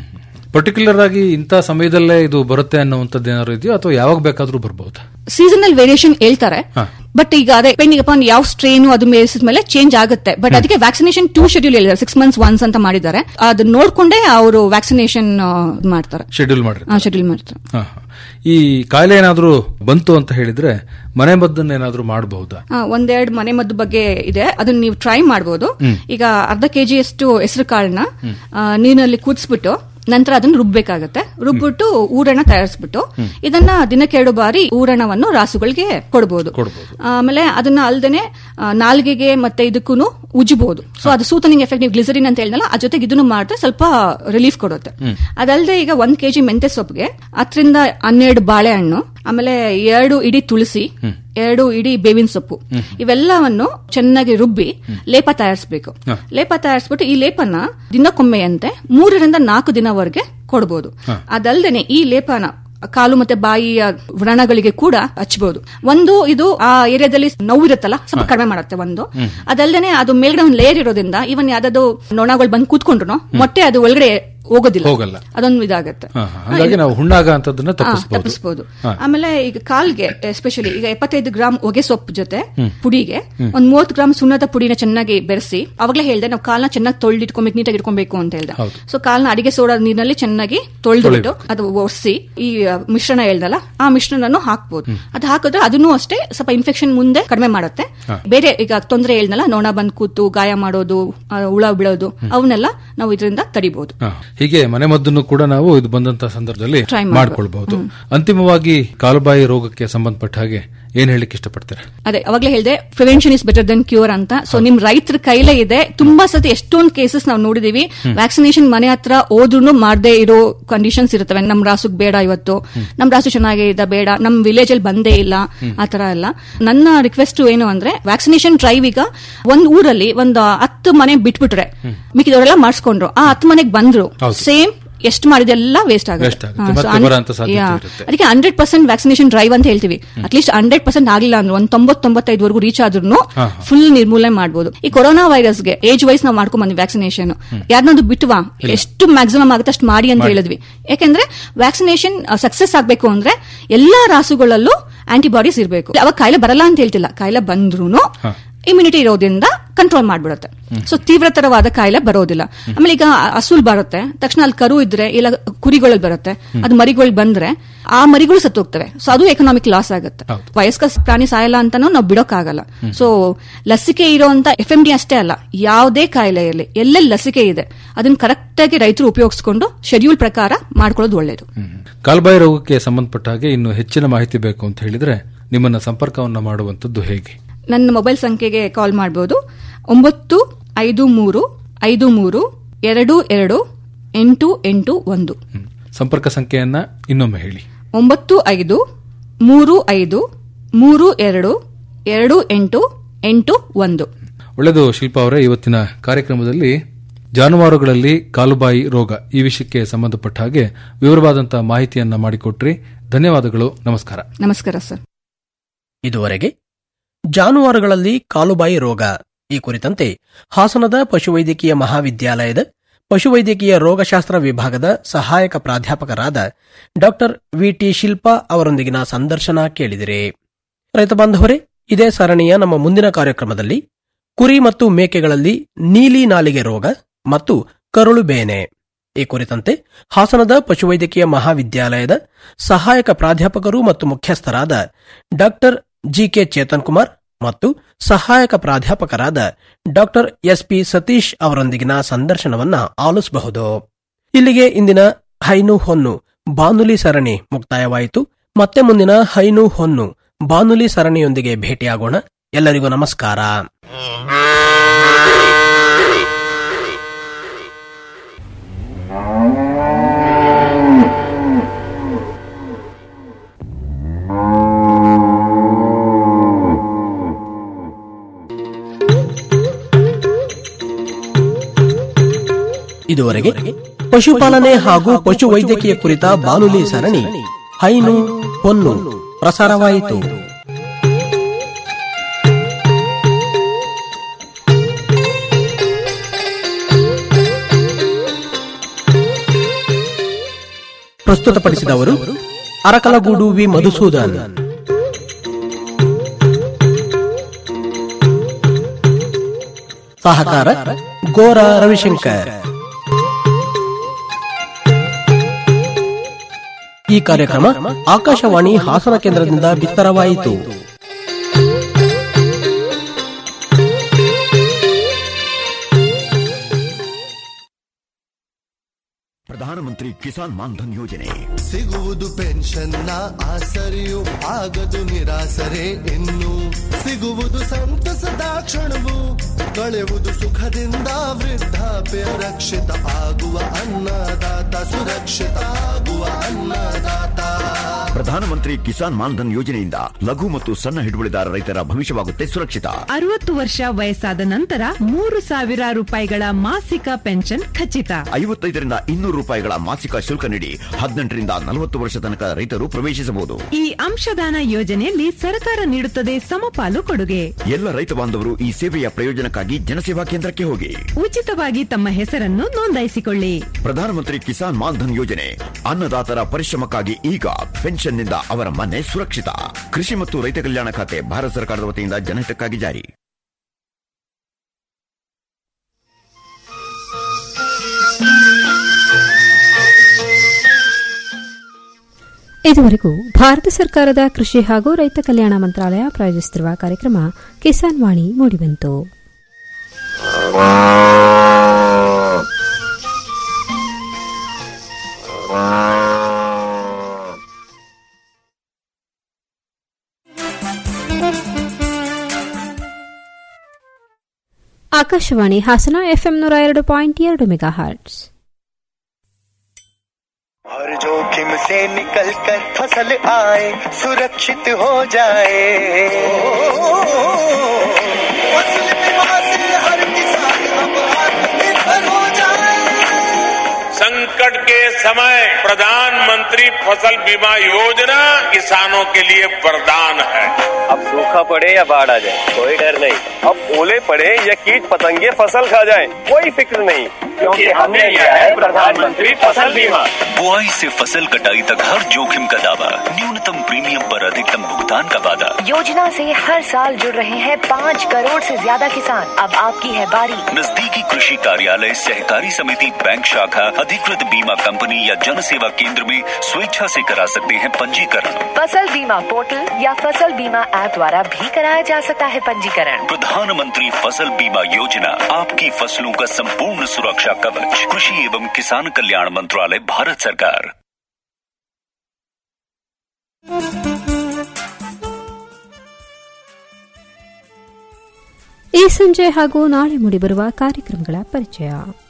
ಪರ್ಟಿಕ್ಯುಲರ್ ಆಗಿ ಇಂಥ ಸಮಯದಲ್ಲೇ ಇದು ಬರುತ್ತೆ ಅನ್ನುವಂಥದ್ದು ಏನಾದ್ರು ಇದೆಯೋ ಅಥವಾ ಯಾವಾಗ ಬೇಕಾದ್ರೂ ಬರಬಹುದು ಸೀಸನಲ್ ವೇರಿಯೇಷನ್ ಹೇಳ್ತಾರೆ ಹಾ. ಬಟ್ ಈಗ ಅದೇ ಪೆಂಡಿಂಗ್ ಅಪಾನ್ ಯಾವ ಸ್ಟ್ರೇನ್ ಅದು ಬೇಸಿಸ್ ಮೇಲೆ ಚೇಂಜ್ ಆಗುತ್ತೆ ಬಟ್ ಅದಕ್ಕೆ ವ್ಯಾಕ್ಸಿನೇಷನ್ ಟೂ ಶೆಡ್ಯೂಲ್ ಹೇಳಿದ್ದಾರೆ ಸಿಕ್ಸ್ ಮಂತ್ಸ್ ಒನ್ಸ್ ಅಂತ ಮಾಡಿದ್ದಾರೆ ಅದನ್ನ ನೋಡ್ಕೊಂಡೇ ಅವರು ವ್ಯಾಕ್ಸಿನೇಷನ್ ಮಾಡ್ತಾರೆ ಶೆಡ್ಯೂಲ್ ಮಾಡ್ರಿ ಶೆಡ್ಯೂಲ್ ಮಾಡ್ತಾರೆ ಹಾ, ಹಾ. ಈ ಕಾಯಿಲೆ ಏನಾದ್ರೂ ಬಂತು ಅಂತ ಹೇಳಿದ್ರೆ ಮನೆ ಮದ್ದನ್ನ ಏನಾದ್ರೂ ಮಾಡಬಹುದಾ ಆ, ಒಂದೆರಡು ಮನೆ ಮದ್ದು ಬಗ್ಗೆ ಇದೆ ಅದನ್ನ ನೀವು ಟ್ರೈ ಮಾಡಬಹುದು ಈಗ ಅರ್ಧ ಕೆಜಿ ಅಷ್ಟು ಹೆಸರು ಕಾಳನ್ನ ನೀರಿನಲ್ಲಿ ಕುದಿಸ್ಬಿಟ್ಟು ನಂತರ ಅದನ್ನ ರುಬ್ಬೇಕಾಗತ್ತೆ ರುಬ್ಬಿಟ್ಟು ಊರಣ ತಯಾರಿಸ್ಬಿಟ್ಟು ಇದನ್ನ ದಿನಕ್ಕೆರಡು ಬಾರಿ ಊರಣವನ್ನು ರಾಸುಗಳಿಗೆ ಕೊಡಬಹುದು ಕೊಡ್ಬೋದು. ಆಮೇಲೆ ಅದನ್ನ ಅಲ್ದೇನೆ ಆ, ನಾಲ್ಗೆಗೆ ಮತ್ತೆ ಇದಕ್ಕೂ ಉಜ್ಜಬಹುದು ಸೊ ಅದು ಸೂತನಿಂಗ್ ಎಫೆಕ್ಟ್ ನೀವು ಗ್ಲಿಸರಿನ್ ಅಂತ ಹೇಳಿದ್ನಲ್ಲ ಅದ್ರ ಜೊತೆಗೆ ಇದನ್ನು ಮಾಡಿದ್ರೆ ಸ್ವಲ್ಪ ರಿಲೀಫ್ ಕೊಡುತ್ತೆ ಅದಲ್ಲದೆ ಈಗ ಒಂದ್ ಕೆಜಿ ಮೆಂತೆ ಸೊಪ್ಪಿಗೆ ಹತ್ತರಿಂದ ಹನ್ನೆರಡು ಬಾಳೆಹಣ್ಣು ಆಮೇಲೆ ಎರಡು ಇಡೀ ತುಳಸಿ ಎರಡು ಇಡೀ ಬೇವಿನ ಸೊಪ್ಪು ಇವೆಲ್ಲವನ್ನು ಚೆನ್ನಾಗಿ ರುಬ್ಬಿ ಲೇಪ ತಯಾರಿಸಬೇಕು ಲೇಪ ತಯಾರಿಸ್ಬಿಟ್ಟು ಈ ಲೇಪನ ದಿನಕ್ಕೊಮ್ಮೆಯಂತೆ ಮೂರರಿಂದ ನಾಲ್ಕು ದಿನವರೆಗೆ ಕೊಡಬಹುದು ಅದಲ್ಲದೆ ಈ ಲೇಪನ ಕಾಲು ಮತ್ತೆ ಬಾಯಿಯ ವ್ರಣಗಳಿಗೆ ಕೂಡ ಹಚ್ಚಬಹುದು ಒಂದು ಇದು ಆ ಏರಿಯಾದಲ್ಲಿ ನೋವಿರುತ್ತಲ್ಲ ಸ್ವಲ್ಪ ಕಡಿಮೆ ಮಾಡುತ್ತೆ ಒಂದು ಅದಲ್ಲದೆ ಅದು ಮೇಲ್ಗಡೆ ಒಂದು ಲೇಯರ್ ಇರೋದ್ರಿಂದ ಇವನ್ ಯಾವ್ದಾದ್ರು ನೊಣಗಳು ಬಂದು ಕೂತ್ಕೊಂಡ್ರು ಮೊಟ್ಟೆ ಅದು ಒಳಗಡೆ ಹೋಗೋದಿಲ್ಲ ಹೋಗಲ್ಲ. ಅದೊಂದು ಇದಾಗತ್ತೆ ಹಾ, ಹಾ. ಹಾಗಾಗಿ ನಾವು ಹುಣ್ಣಾಗ ಅಂತದನ್ನ ಹಾ, ತಪ್ಪಿಸಬಹುದು ತಪ್ಪಿಸ್ಬೋದು ಆಮೇಲೆ ಈಗ ಕಾಲ್ಗೆ ಎಸ್ಪೆಷಲಿ ಈಗ ಎಪ್ಪತ್ತೈದು ಗ್ರಾಮ್ ಹೊಗೆ ಸೊಪ್ಪು ಜೊತೆ ಪುಡಿಗೆ ಒಂದ್ ಮೂವತ್ತು ಗ್ರಾಮ್ ಸುಣ್ಣದ ಪುಡಿನ ಚೆನ್ನಾಗಿ ಬೆರೆಸಿ ಅವಾಗಲೇ ಹೇಳ್ದೆ ನಾವು ಕಾಲ್ನ ಚೆನ್ನಾಗಿ ತೊಳೆದಿಟ್ಕೊಬೇಕು ನೀಟಾಗಿ ಇಟ್ಕೊಬೇಕು ಅಂತ ಹೇಳ್ದೆ ಸೊ ಕಾಲ್ನ ಅಡಿಗೆ ಸೋಡಾ ನೀರಿನಲ್ಲಿ ಚೆನ್ನಾಗಿ ತೊಳೆದ್ಬಿಟ್ಟು ಅದು ಒರೆಸಿ ಈ ಆ, ಮಿಶ್ರಣ ಹೇಳ್ದಲ್ಲ ಆ ಮಿಶ್ರಣನು ಹಾಕ್ಬೋದು ಅದು ಹಾಕಿದ್ರೆ ಅದನ್ನು ಅಷ್ಟೇ ಸ್ವಲ್ಪ ಇನ್ಫೆಕ್ಷನ್ ಮುಂದೆ ಕಡಿಮೆ ಮಾಡುತ್ತೆ ಬೇರೆ ಈಗ ತೊಂದರೆ ಹೇಳ್ದಲ್ಲ ನೋಣ ಬಂದ್ ಕೂತು ಗಾಯ ಮಾಡೋದು ಆ, ಹುಳ ಬೀಳೋದು ಅವನ್ನೆಲ್ಲ ನಾವು ಇದರಿಂದ ತಡಿಬಹುದು ಹಾ. ಹೀಗೆ ಮನೆ ಮದ್ದನ್ನು ಕೂಡ ನಾವು ಇದು ಬಂದಂತ ಸಂದರ್ಭದಲ್ಲಿ Try ಮಾಡ್ಬೋದು. ಮಾಡ್ಕೊಳ್ಬಹುದು ಅಂತಿಮವಾಗಿ ಕಾಲುಬಾಯಿ ರೋಗಕ್ಕೆ ಸಂಬಂಧಪಟ್ಟ ಹಾಗೆ ಏನ್ ಹೇಳಿಕ್ಕೆ ಇಷ್ಟಪಡ್ತಾರೆ ಅದೇ ಅವಾಗಲೇ ಹೇಳಿದೆ prevention is better than cure ಅಂತ ಸೊ ನಿಮ್ ರೈತರ ಕೈಲೇ ಇದೆ ತುಂಬಾ ಸತಿ ಎಷ್ಟೊಂದು ಕೇಸಸ್ ನಾವು ನೋಡಿದೀವಿ ವ್ಯಾಕ್ಸಿನೇಷನ್ ಮನೆ ಹತ್ರ ಹೋದ್ರೂ ಮಾಡದೇ ಇರೋ ಕಂಡೀಷನ್ಸ್ ಇರುತ್ತವೆ ನಮ್ ರಾಸುಗ್ ಬೇಡ ಇವತ್ತು ನಮ್ ರಾಸು ಚೆನ್ನಾಗೇ ಇದೆ ಬೇಡ ನಮ್ ವಿಲೇಜ್ ಅಲ್ಲಿ ಬಂದೇ ಇಲ್ಲ ಆ ತರ ಎಲ್ಲ ನನ್ನ ರಿಕ್ವೆಸ್ಟ್ ಏನು ಅಂದ್ರೆ ವ್ಯಾಕ್ಸಿನೇಷನ್ ಡ್ರೈವ್ ಈಗ ಒಂದ್ ಊರಲ್ಲಿ ಒಂದು ಹತ್ತು ಮನೆ ಬಿಟ್ಬಿಟ್ರೆ ಮಿಕ್ಕಿದವರೆಲ್ಲ ಮಾಡಿಸ್ಕೊಂಡ್ರು ಆ ಹತ್ತು ಮನೆಗೆ ಬಂದ್ರು ಸೇಮ್ ಎಷ್ಟು ಮಾಡಿದೆಲ್ಲ ವೇಸ್ಟ್ Waste ಆಗುತ್ತೆ. ಆಗುತ್ತೆ ಮತ್ತೆ ಬರೋಂಥ ಸಾಧ್ಯತೆ ಇರುತ್ತೆ. ಅದಕ್ಕೆ ಹಂಡ್ರೆಡ್ ಪರ್ಸೆಂಟ್ ವ್ಯಾಕ್ಸಿನೇಷನ್ ಡ್ರೈವ್ ಅಂತ ಹೇಳ್ತೀವಿ ಅಟ್ಲೀಸ್ಟ್ ಹಂಡ್ರೆಡ್ ಪರ್ಸೆಂಟ್ ಆಗಿಲ್ಲ ಅಂದ್ರೆ ಒಂದ್ ತೊಂಬತ್ತೊಂಬತ್ತೈದವರೆಗೂ ರೀಚ್ ಆದ್ರೂ ಫುಲ್ ನಿರ್ಮೂಲನೆ ಮಾಡಬಹುದು ಈ ಕೊರೋನಾ ವೈರಸ್ಗೆ ಏಜ್ ವೈಸ್ ನಾವು ಮಾಡ್ಕೊಂಡ್ ಬಂದ್ವಿ ವ್ಯಾಕ್ಸಿನೇಷನ್ ಯಾರನ್ನೊಂದು ಬಿಟ್ಟವಾ ಎಷ್ಟು ಮ್ಯಾಕ್ಸಿಮಮ್ ಆಗುತ್ತೆ ಅಷ್ಟು ಮಾಡಿ ಅಂತ ಹೇಳಿದ್ವಿ ಯಾಕಂದ್ರೆ ವ್ಯಾಕ್ಸಿನೇಷನ್ ಸಕ್ಸಸ್ ಆಗ್ಬೇಕು ಅಂದ್ರೆ ಎಲ್ಲಾ ರಾಸುಗಳಲ್ಲೂ ಆಂಟಿಬಾಡೀಸ್ ಇರಬೇಕು ಅವಾಗ ಕಾಯಿಲೆ ಬರಲ್ಲ ಅಂತ ಹೇಳ್ತಿಲ್ಲ ಕಾಯಿಲೆ ಬಂದ್ರೂ ಇಮ್ಯುನಿಟಿ ಇರೋದ್ರಿಂದ ಕಂಟ್ರೋಲ್ ಮಾಡ್ಬಿಡುತ್ತೆ ಸೊ ತೀವ್ರತರವಾದ ಕಾಯಿಲೆ ಬರೋದಿಲ್ಲ ಆಮೇಲೆ ಈಗ ಹಸುಲ್ ಬರುತ್ತೆ ತಕ್ಷಣ ಅಲ್ಲಿ ಕರು ಇದ್ರೆ ಇಲ್ಲ ಕುರಿಗಳಲ್ಲಿ ಬರುತ್ತೆ ಅದು ಮರಿಗಳು ಬಂದ್ರೆ ಆ ಮರಿಗಳು ಸತ್ತೋಗ್ತವೆ ಸೊ ಅದು ಎಕನಾಮಿಕ್ ಲಾಸ್ ಆಗುತ್ತೆ ವಯಸ್ಕ ಪ್ರಾಣಿ ಸಾಯಲ್ಲ ಅಂತಾನು ನಾವು ಬಿಡೋಕ್ಕಾಗಲ್ಲ ಸೊ ಲಸಿಕೆ ಇರೋಂತ ಎಫ್ ಎಂ ಡಿ ಅಷ್ಟೇ ಅಲ್ಲ ಯಾವುದೇ ಕಾಯಿಲೆ ಇರಲಿ ಎಲ್ಲೆಲ್ಲಿ ಲಸಿಕೆ ಇದೆ ಅದನ್ನ ಕರೆಕ್ಟ್ ಆಗಿ ರೈತರು ಉಪಯೋಗಿಸ್ಕೊಂಡು ಶೆಡ್ಯೂಲ್ ಪ್ರಕಾರ ಮಾಡ್ಕೊಳ್ಳೋದು ಒಳ್ಳೇದು ಕಾಲ್ಬಾಯಿ ರೋಗಕ್ಕೆ ಸಂಬಂಧಪಟ್ಟ ಹಾಗೆ ಇನ್ನು ಹೆಚ್ಚಿನ ಮಾಹಿತಿ ಬೇಕು ಅಂತ ಹೇಳಿದ್ರೆ ನಿಮ್ಮನ್ನ ಸಂಪರ್ಕವನ್ನ ಮಾಡುವಂತದ್ದು ಹೇಗೆ ನನ್ನ ಮೊಬೈಲ್ ಸಂಖ್ಯೆಗೆ ಕಾಲ್ ಮಾಡಬಹುದು ಒಂಬತ್ತು ಐದು ಮೂರು ಐದು ಮೂರು ಎರಡು ಎರಡು ಎಂಟು ಎಂಟು ಒಂದು ಹ್ಮ್. ಸಂಪರ್ಕ ಸಂಖ್ಯೆಯನ್ನ ಇನ್ನೊಮ್ಮೆ ಹೇಳಿ ಒಂಬತ್ತು ಐದು ಮೂರು ಐದು ಮೂರು ಎರಡು ಎರಡು ಎಂಟು ಎಂಟು ಒಂದು ಒಳ್ಳೆಯದು ಶಿಲ್ಪಾ ಅವರೇ ಇವತ್ತಿನ ಕಾರ್ಯಕ್ರಮದಲ್ಲಿ ಜಾನುವಾರುಗಳಲ್ಲಿ ಕಾಲುಬಾಯಿ ರೋಗ ಈ ವಿಷಯಕ್ಕೆ ಸಂಬಂಧಪಟ್ಟ ಹಾಗೆ ವಿವರವಾದಂತಹ ಮಾಹಿತಿಯನ್ನ ಮಾಡಿಕೊಟ್ರಿ ಧನ್ಯವಾದಗಳು ನಮಸ್ಕಾರ ನಮಸ್ಕಾರ ಸರ್ ಇದುವರೆಗೆ ಜಾನುವಾರುಗಳಲ್ಲಿ ಕಾಲುಬಾಯಿ ರೋಗ ಈ ಕುರಿತಂತೆ ಹಾಸನದ ಪಶುವೈದ್ಯಕೀಯ ಮಹಾವಿದ್ಯಾಲಯದ ಪಶುವೈದ್ಯಕೀಯ ರೋಗಶಾಸ್ತ್ರ ವಿಭಾಗದ ಸಹಾಯಕ ಪ್ರಾಧ್ಯಾಪಕರಾದ ಡಾಕ್ಟರ್ ವಿಟಿ ಶಿಲ್ಪಾ ಅವರೊಂದಿಗಿನ ಸಂದರ್ಶನ ಕೇಳಿದಿರಿ ರೈತ ಬಾಂಧವರೇ ಇದೇ ಸರಣಿಯ ನಮ್ಮ ಮುಂದಿನ ಕಾರ್ಯಕ್ರಮದಲ್ಲಿ ಕುರಿ ಮತ್ತು ಮೇಕೆಗಳಲ್ಲಿ ನೀಲಿ ನಾಲಿಗೆ ರೋಗ ಮತ್ತು ಕರುಳು ಬೇನೆ ಈ ಕುರಿತಂತೆ ಹಾಸನದ ಪಶುವೈದ್ಯಕೀಯ ಮಹಾವಿದ್ಯಾಲಯದ ಸಹಾಯಕ ಪ್ರಾಧ್ಯಾಪಕರು ಮತ್ತು ಮುಖ್ಯಸ್ಥರಾದ ಡಾಕ್ಟರ್ ಜಿಕೆ ಚೇತನ್ ಕುಮಾರ್ ಮತ್ತು ಸಹಾಯಕ ಪ್ರಾಧ್ಯಾಪಕರಾದ ಡಾಕ್ಟರ್ ಎಸ್ಪಿ ಸತೀಶ್ ಅವರೊಂದಿಗಿನ ಸಂದರ್ಶನವನ್ನ ಆಲಿಸಬಹುದು ಇಲ್ಲಿಗೆ ಇಂದಿನ ಹೈನು ಹೊನ್ನು ಬಾನುಲಿ ಸರಣಿ ಮುಕ್ತಾಯವಾಯಿತು ಮತ್ತೆ ಮುಂದಿನ ಹೈನು ಹೊನ್ನು ಬಾನುಲಿ ಸರಣಿಯೊಂದಿಗೆ ಭೇಟಿಯಾಗೋಣ ಎಲ್ಲರಿಗೂ ನಮಸ್ಕಾರ ಇದುವರೆಗೆ ಪಶುಪಾಲನೆ ಹಾಗೂ ಪಶುವೈದ್ಯಕೀಯ ಕುರಿತ ಬಾನುಲಿ ಸರಣಿ ಹೈನು ಹೊನ್ನು ಪ್ರಸಾರವಾಯಿತು ಪ್ರಸ್ತುತಪಡಿಸಿದವರು ಅರಕಲಗೂಡು ವಿ ಮಧುಸೂದನ್ ಸಹಕಾರ ಗೋರ ರವಿಶಂಕರ್ ಈ ಕಾರ್ಯಕ್ರಮ ಆಕಾಶವಾಣಿ ಹಾಸನ ಕೇಂದ್ರದಿಂದ ಬಿತ್ತರವಾಯಿತು ಪ್ರಧಾನಮಂತ್ರಿ ಕಿಸಾನ್ ಮಾನ್ಧನ್ ಯೋಜನೆ ಸಿಗುವುದು ಪೆನ್ಷನ್ನ ಆಸರೆಯು ಆಗದು ನಿರಾಸರೆ ಇನ್ನು ಸಿಗುವುದು ಸಂತಸದ ಕ್ಷಣವು ಕಳೆಯುವುದು ಸುಖದಿಂದ ವೃದ್ಧಾಪ್ಯ ರಕ್ಷಿತ ಆಗುವ ಅನ್ನದಾತ ಸುರಕ್ಷಿತ ಆಗುವ ಅನ್ನದಾತ ಪ್ರಧಾನಮಂತ್ರಿ ಕಿಸಾನ್ ಮಾನ್ಧನ್ ಯೋಜನೆಯಿಂದ ಲಘು ಮತ್ತು ಸಣ್ಣ ಹಿಡುವಳಿದಾರ ರೈತರ ಭವಿಷ್ಯವಾಗುತ್ತೆ ಸುರಕ್ಷಿತ ಅರವತ್ತು ವರ್ಷ ವಯಸ್ಸಾದ ನಂತರ ಮೂರು ಸಾವಿರ ರೂಪಾಯಿಗಳ ಮಾಸಿಕ ಪೆನ್ಷನ್ ಖಚಿತ ಐವತ್ತೈದರಿಂದ ಇನ್ನೂರು ರೂಪಾಯಿಗಳ ಮಾಸಿಕ ಶುಲ್ಕ ನೀಡಿ ಹದಿನೆಂಟರಿಂದ ನಲವತ್ತು ವರ್ಷ ತನಕ ರೈತರು ಪ್ರವೇಶಿಸಬಹುದು ಈ ಅಂಶದಾನ ಯೋಜನೆಯಲ್ಲಿ ಸರ್ಕಾರ ನೀಡುತ್ತದೆ ಸಮಪಾಲು ಕೊಡುಗೆ ಎಲ್ಲ ರೈತ ಬಾಂಧವರು ಈ ಸೇವೆಯ ಪ್ರಯೋಜನಕ್ಕಾಗಿ ಜನಸೇವಾ ಕೇಂದ್ರಕ್ಕೆ ಹೋಗಿ ಉಚಿತವಾಗಿ ತಮ್ಮ ಹೆಸರನ್ನು ನೋಂದಾಯಿಸಿಕೊಳ್ಳಿ ಪ್ರಧಾನಮಂತ್ರಿ ಕಿಸಾನ್ ಮಾನ್ಧನ್ ಯೋಜನೆ ಅನ್ನದಾತರ ಪರಿಶ್ರಮಕ್ಕಾಗಿ ಈಗ ಪೆನ್ಷನ್ನಿಂದ ಅವರ ಮನೆ ಸುರಕ್ಷಿತ ಕೃಷಿ ಮತ್ತು ರೈತ ಕಲ್ಯಾಣ ಖಾತೆ ಭಾರತ ಸರ್ಕಾರದ ವತಿಯಿಂದ ಜನಹಿತಕ್ಕಾಗಿ ಜಾರಿ ಇದುವರೆಗೂ ಭಾರತ ಸರ್ಕಾರದ ಕೃಷಿ ಹಾಗೂ ರೈತ ಕಲ್ಯಾಣ ಮಂತ್ರಾಲಯ ಪ್ರಾಯೋಜಿಸುತ್ತಿರುವ ಕಾರ್ಯಕ್ರಮ ಕಿಸಾನ್ ವಾಣಿ ಮೂಡಿಬಂತು ಆಕಾಶವಾಣಿ ಹಾಸನ ಎಫ್ಎಂ ನೂರ ಎರಡು ಪಾಯಿಂಟ್ ಎರಡು ಮೆಗಾ ಹಾರ್ಟ್ಸ್ हर जोखिम से निकल कर फसल आए सुरक्षित हो जाए फसल बीमा से हर किसान अब आत्मनिर्भर हो जाए संकट के समय प्रधानमंत्री फसल बीमा योजना किसानों के लिए वरदान है अब सूखा पड़े या बाढ़ आ जाए कोई डर नहीं अब ओले पड़े या कीट पतंगे फसल खा जाए कोई फिक्र नहीं क्योंकि हमने लिया है प्रधानमंत्री फसल बीमा बुआई से फसल कटाई तक हर जोखिम का दावा न्यूनतम प्रीमियम पर अधिकतम भुगतान का वादा योजना से हर साल जुड़ रहे हैं पाँच करोड़ से ज्यादा किसान अब आपकी है बारी नजदीकी कृषि कार्यालय सहकारी समिति बैंक शाखा अधिकृत बीमा कंपनी या जन सेवा केंद्र में स्वेच्छा से करा सकते हैं पंजीकरण फसल बीमा पोर्टल या फसल बीमा ऐप द्वारा भी कराया जा सकता है पंजीकरण प्रधानमंत्री फसल बीमा योजना आपकी फसलों का संपूर्ण सुरक्षा कवच कृषि एवं किसान कल्याण मंत्रालय भारत सरकार ಈ ಸಂಜೆ ಹಾಗೂ ನಾಳೆ ಮೂಡಿಬರುವ ಕಾರ್ಯಕ್ರಮಗಳ ಪರಿಚಯ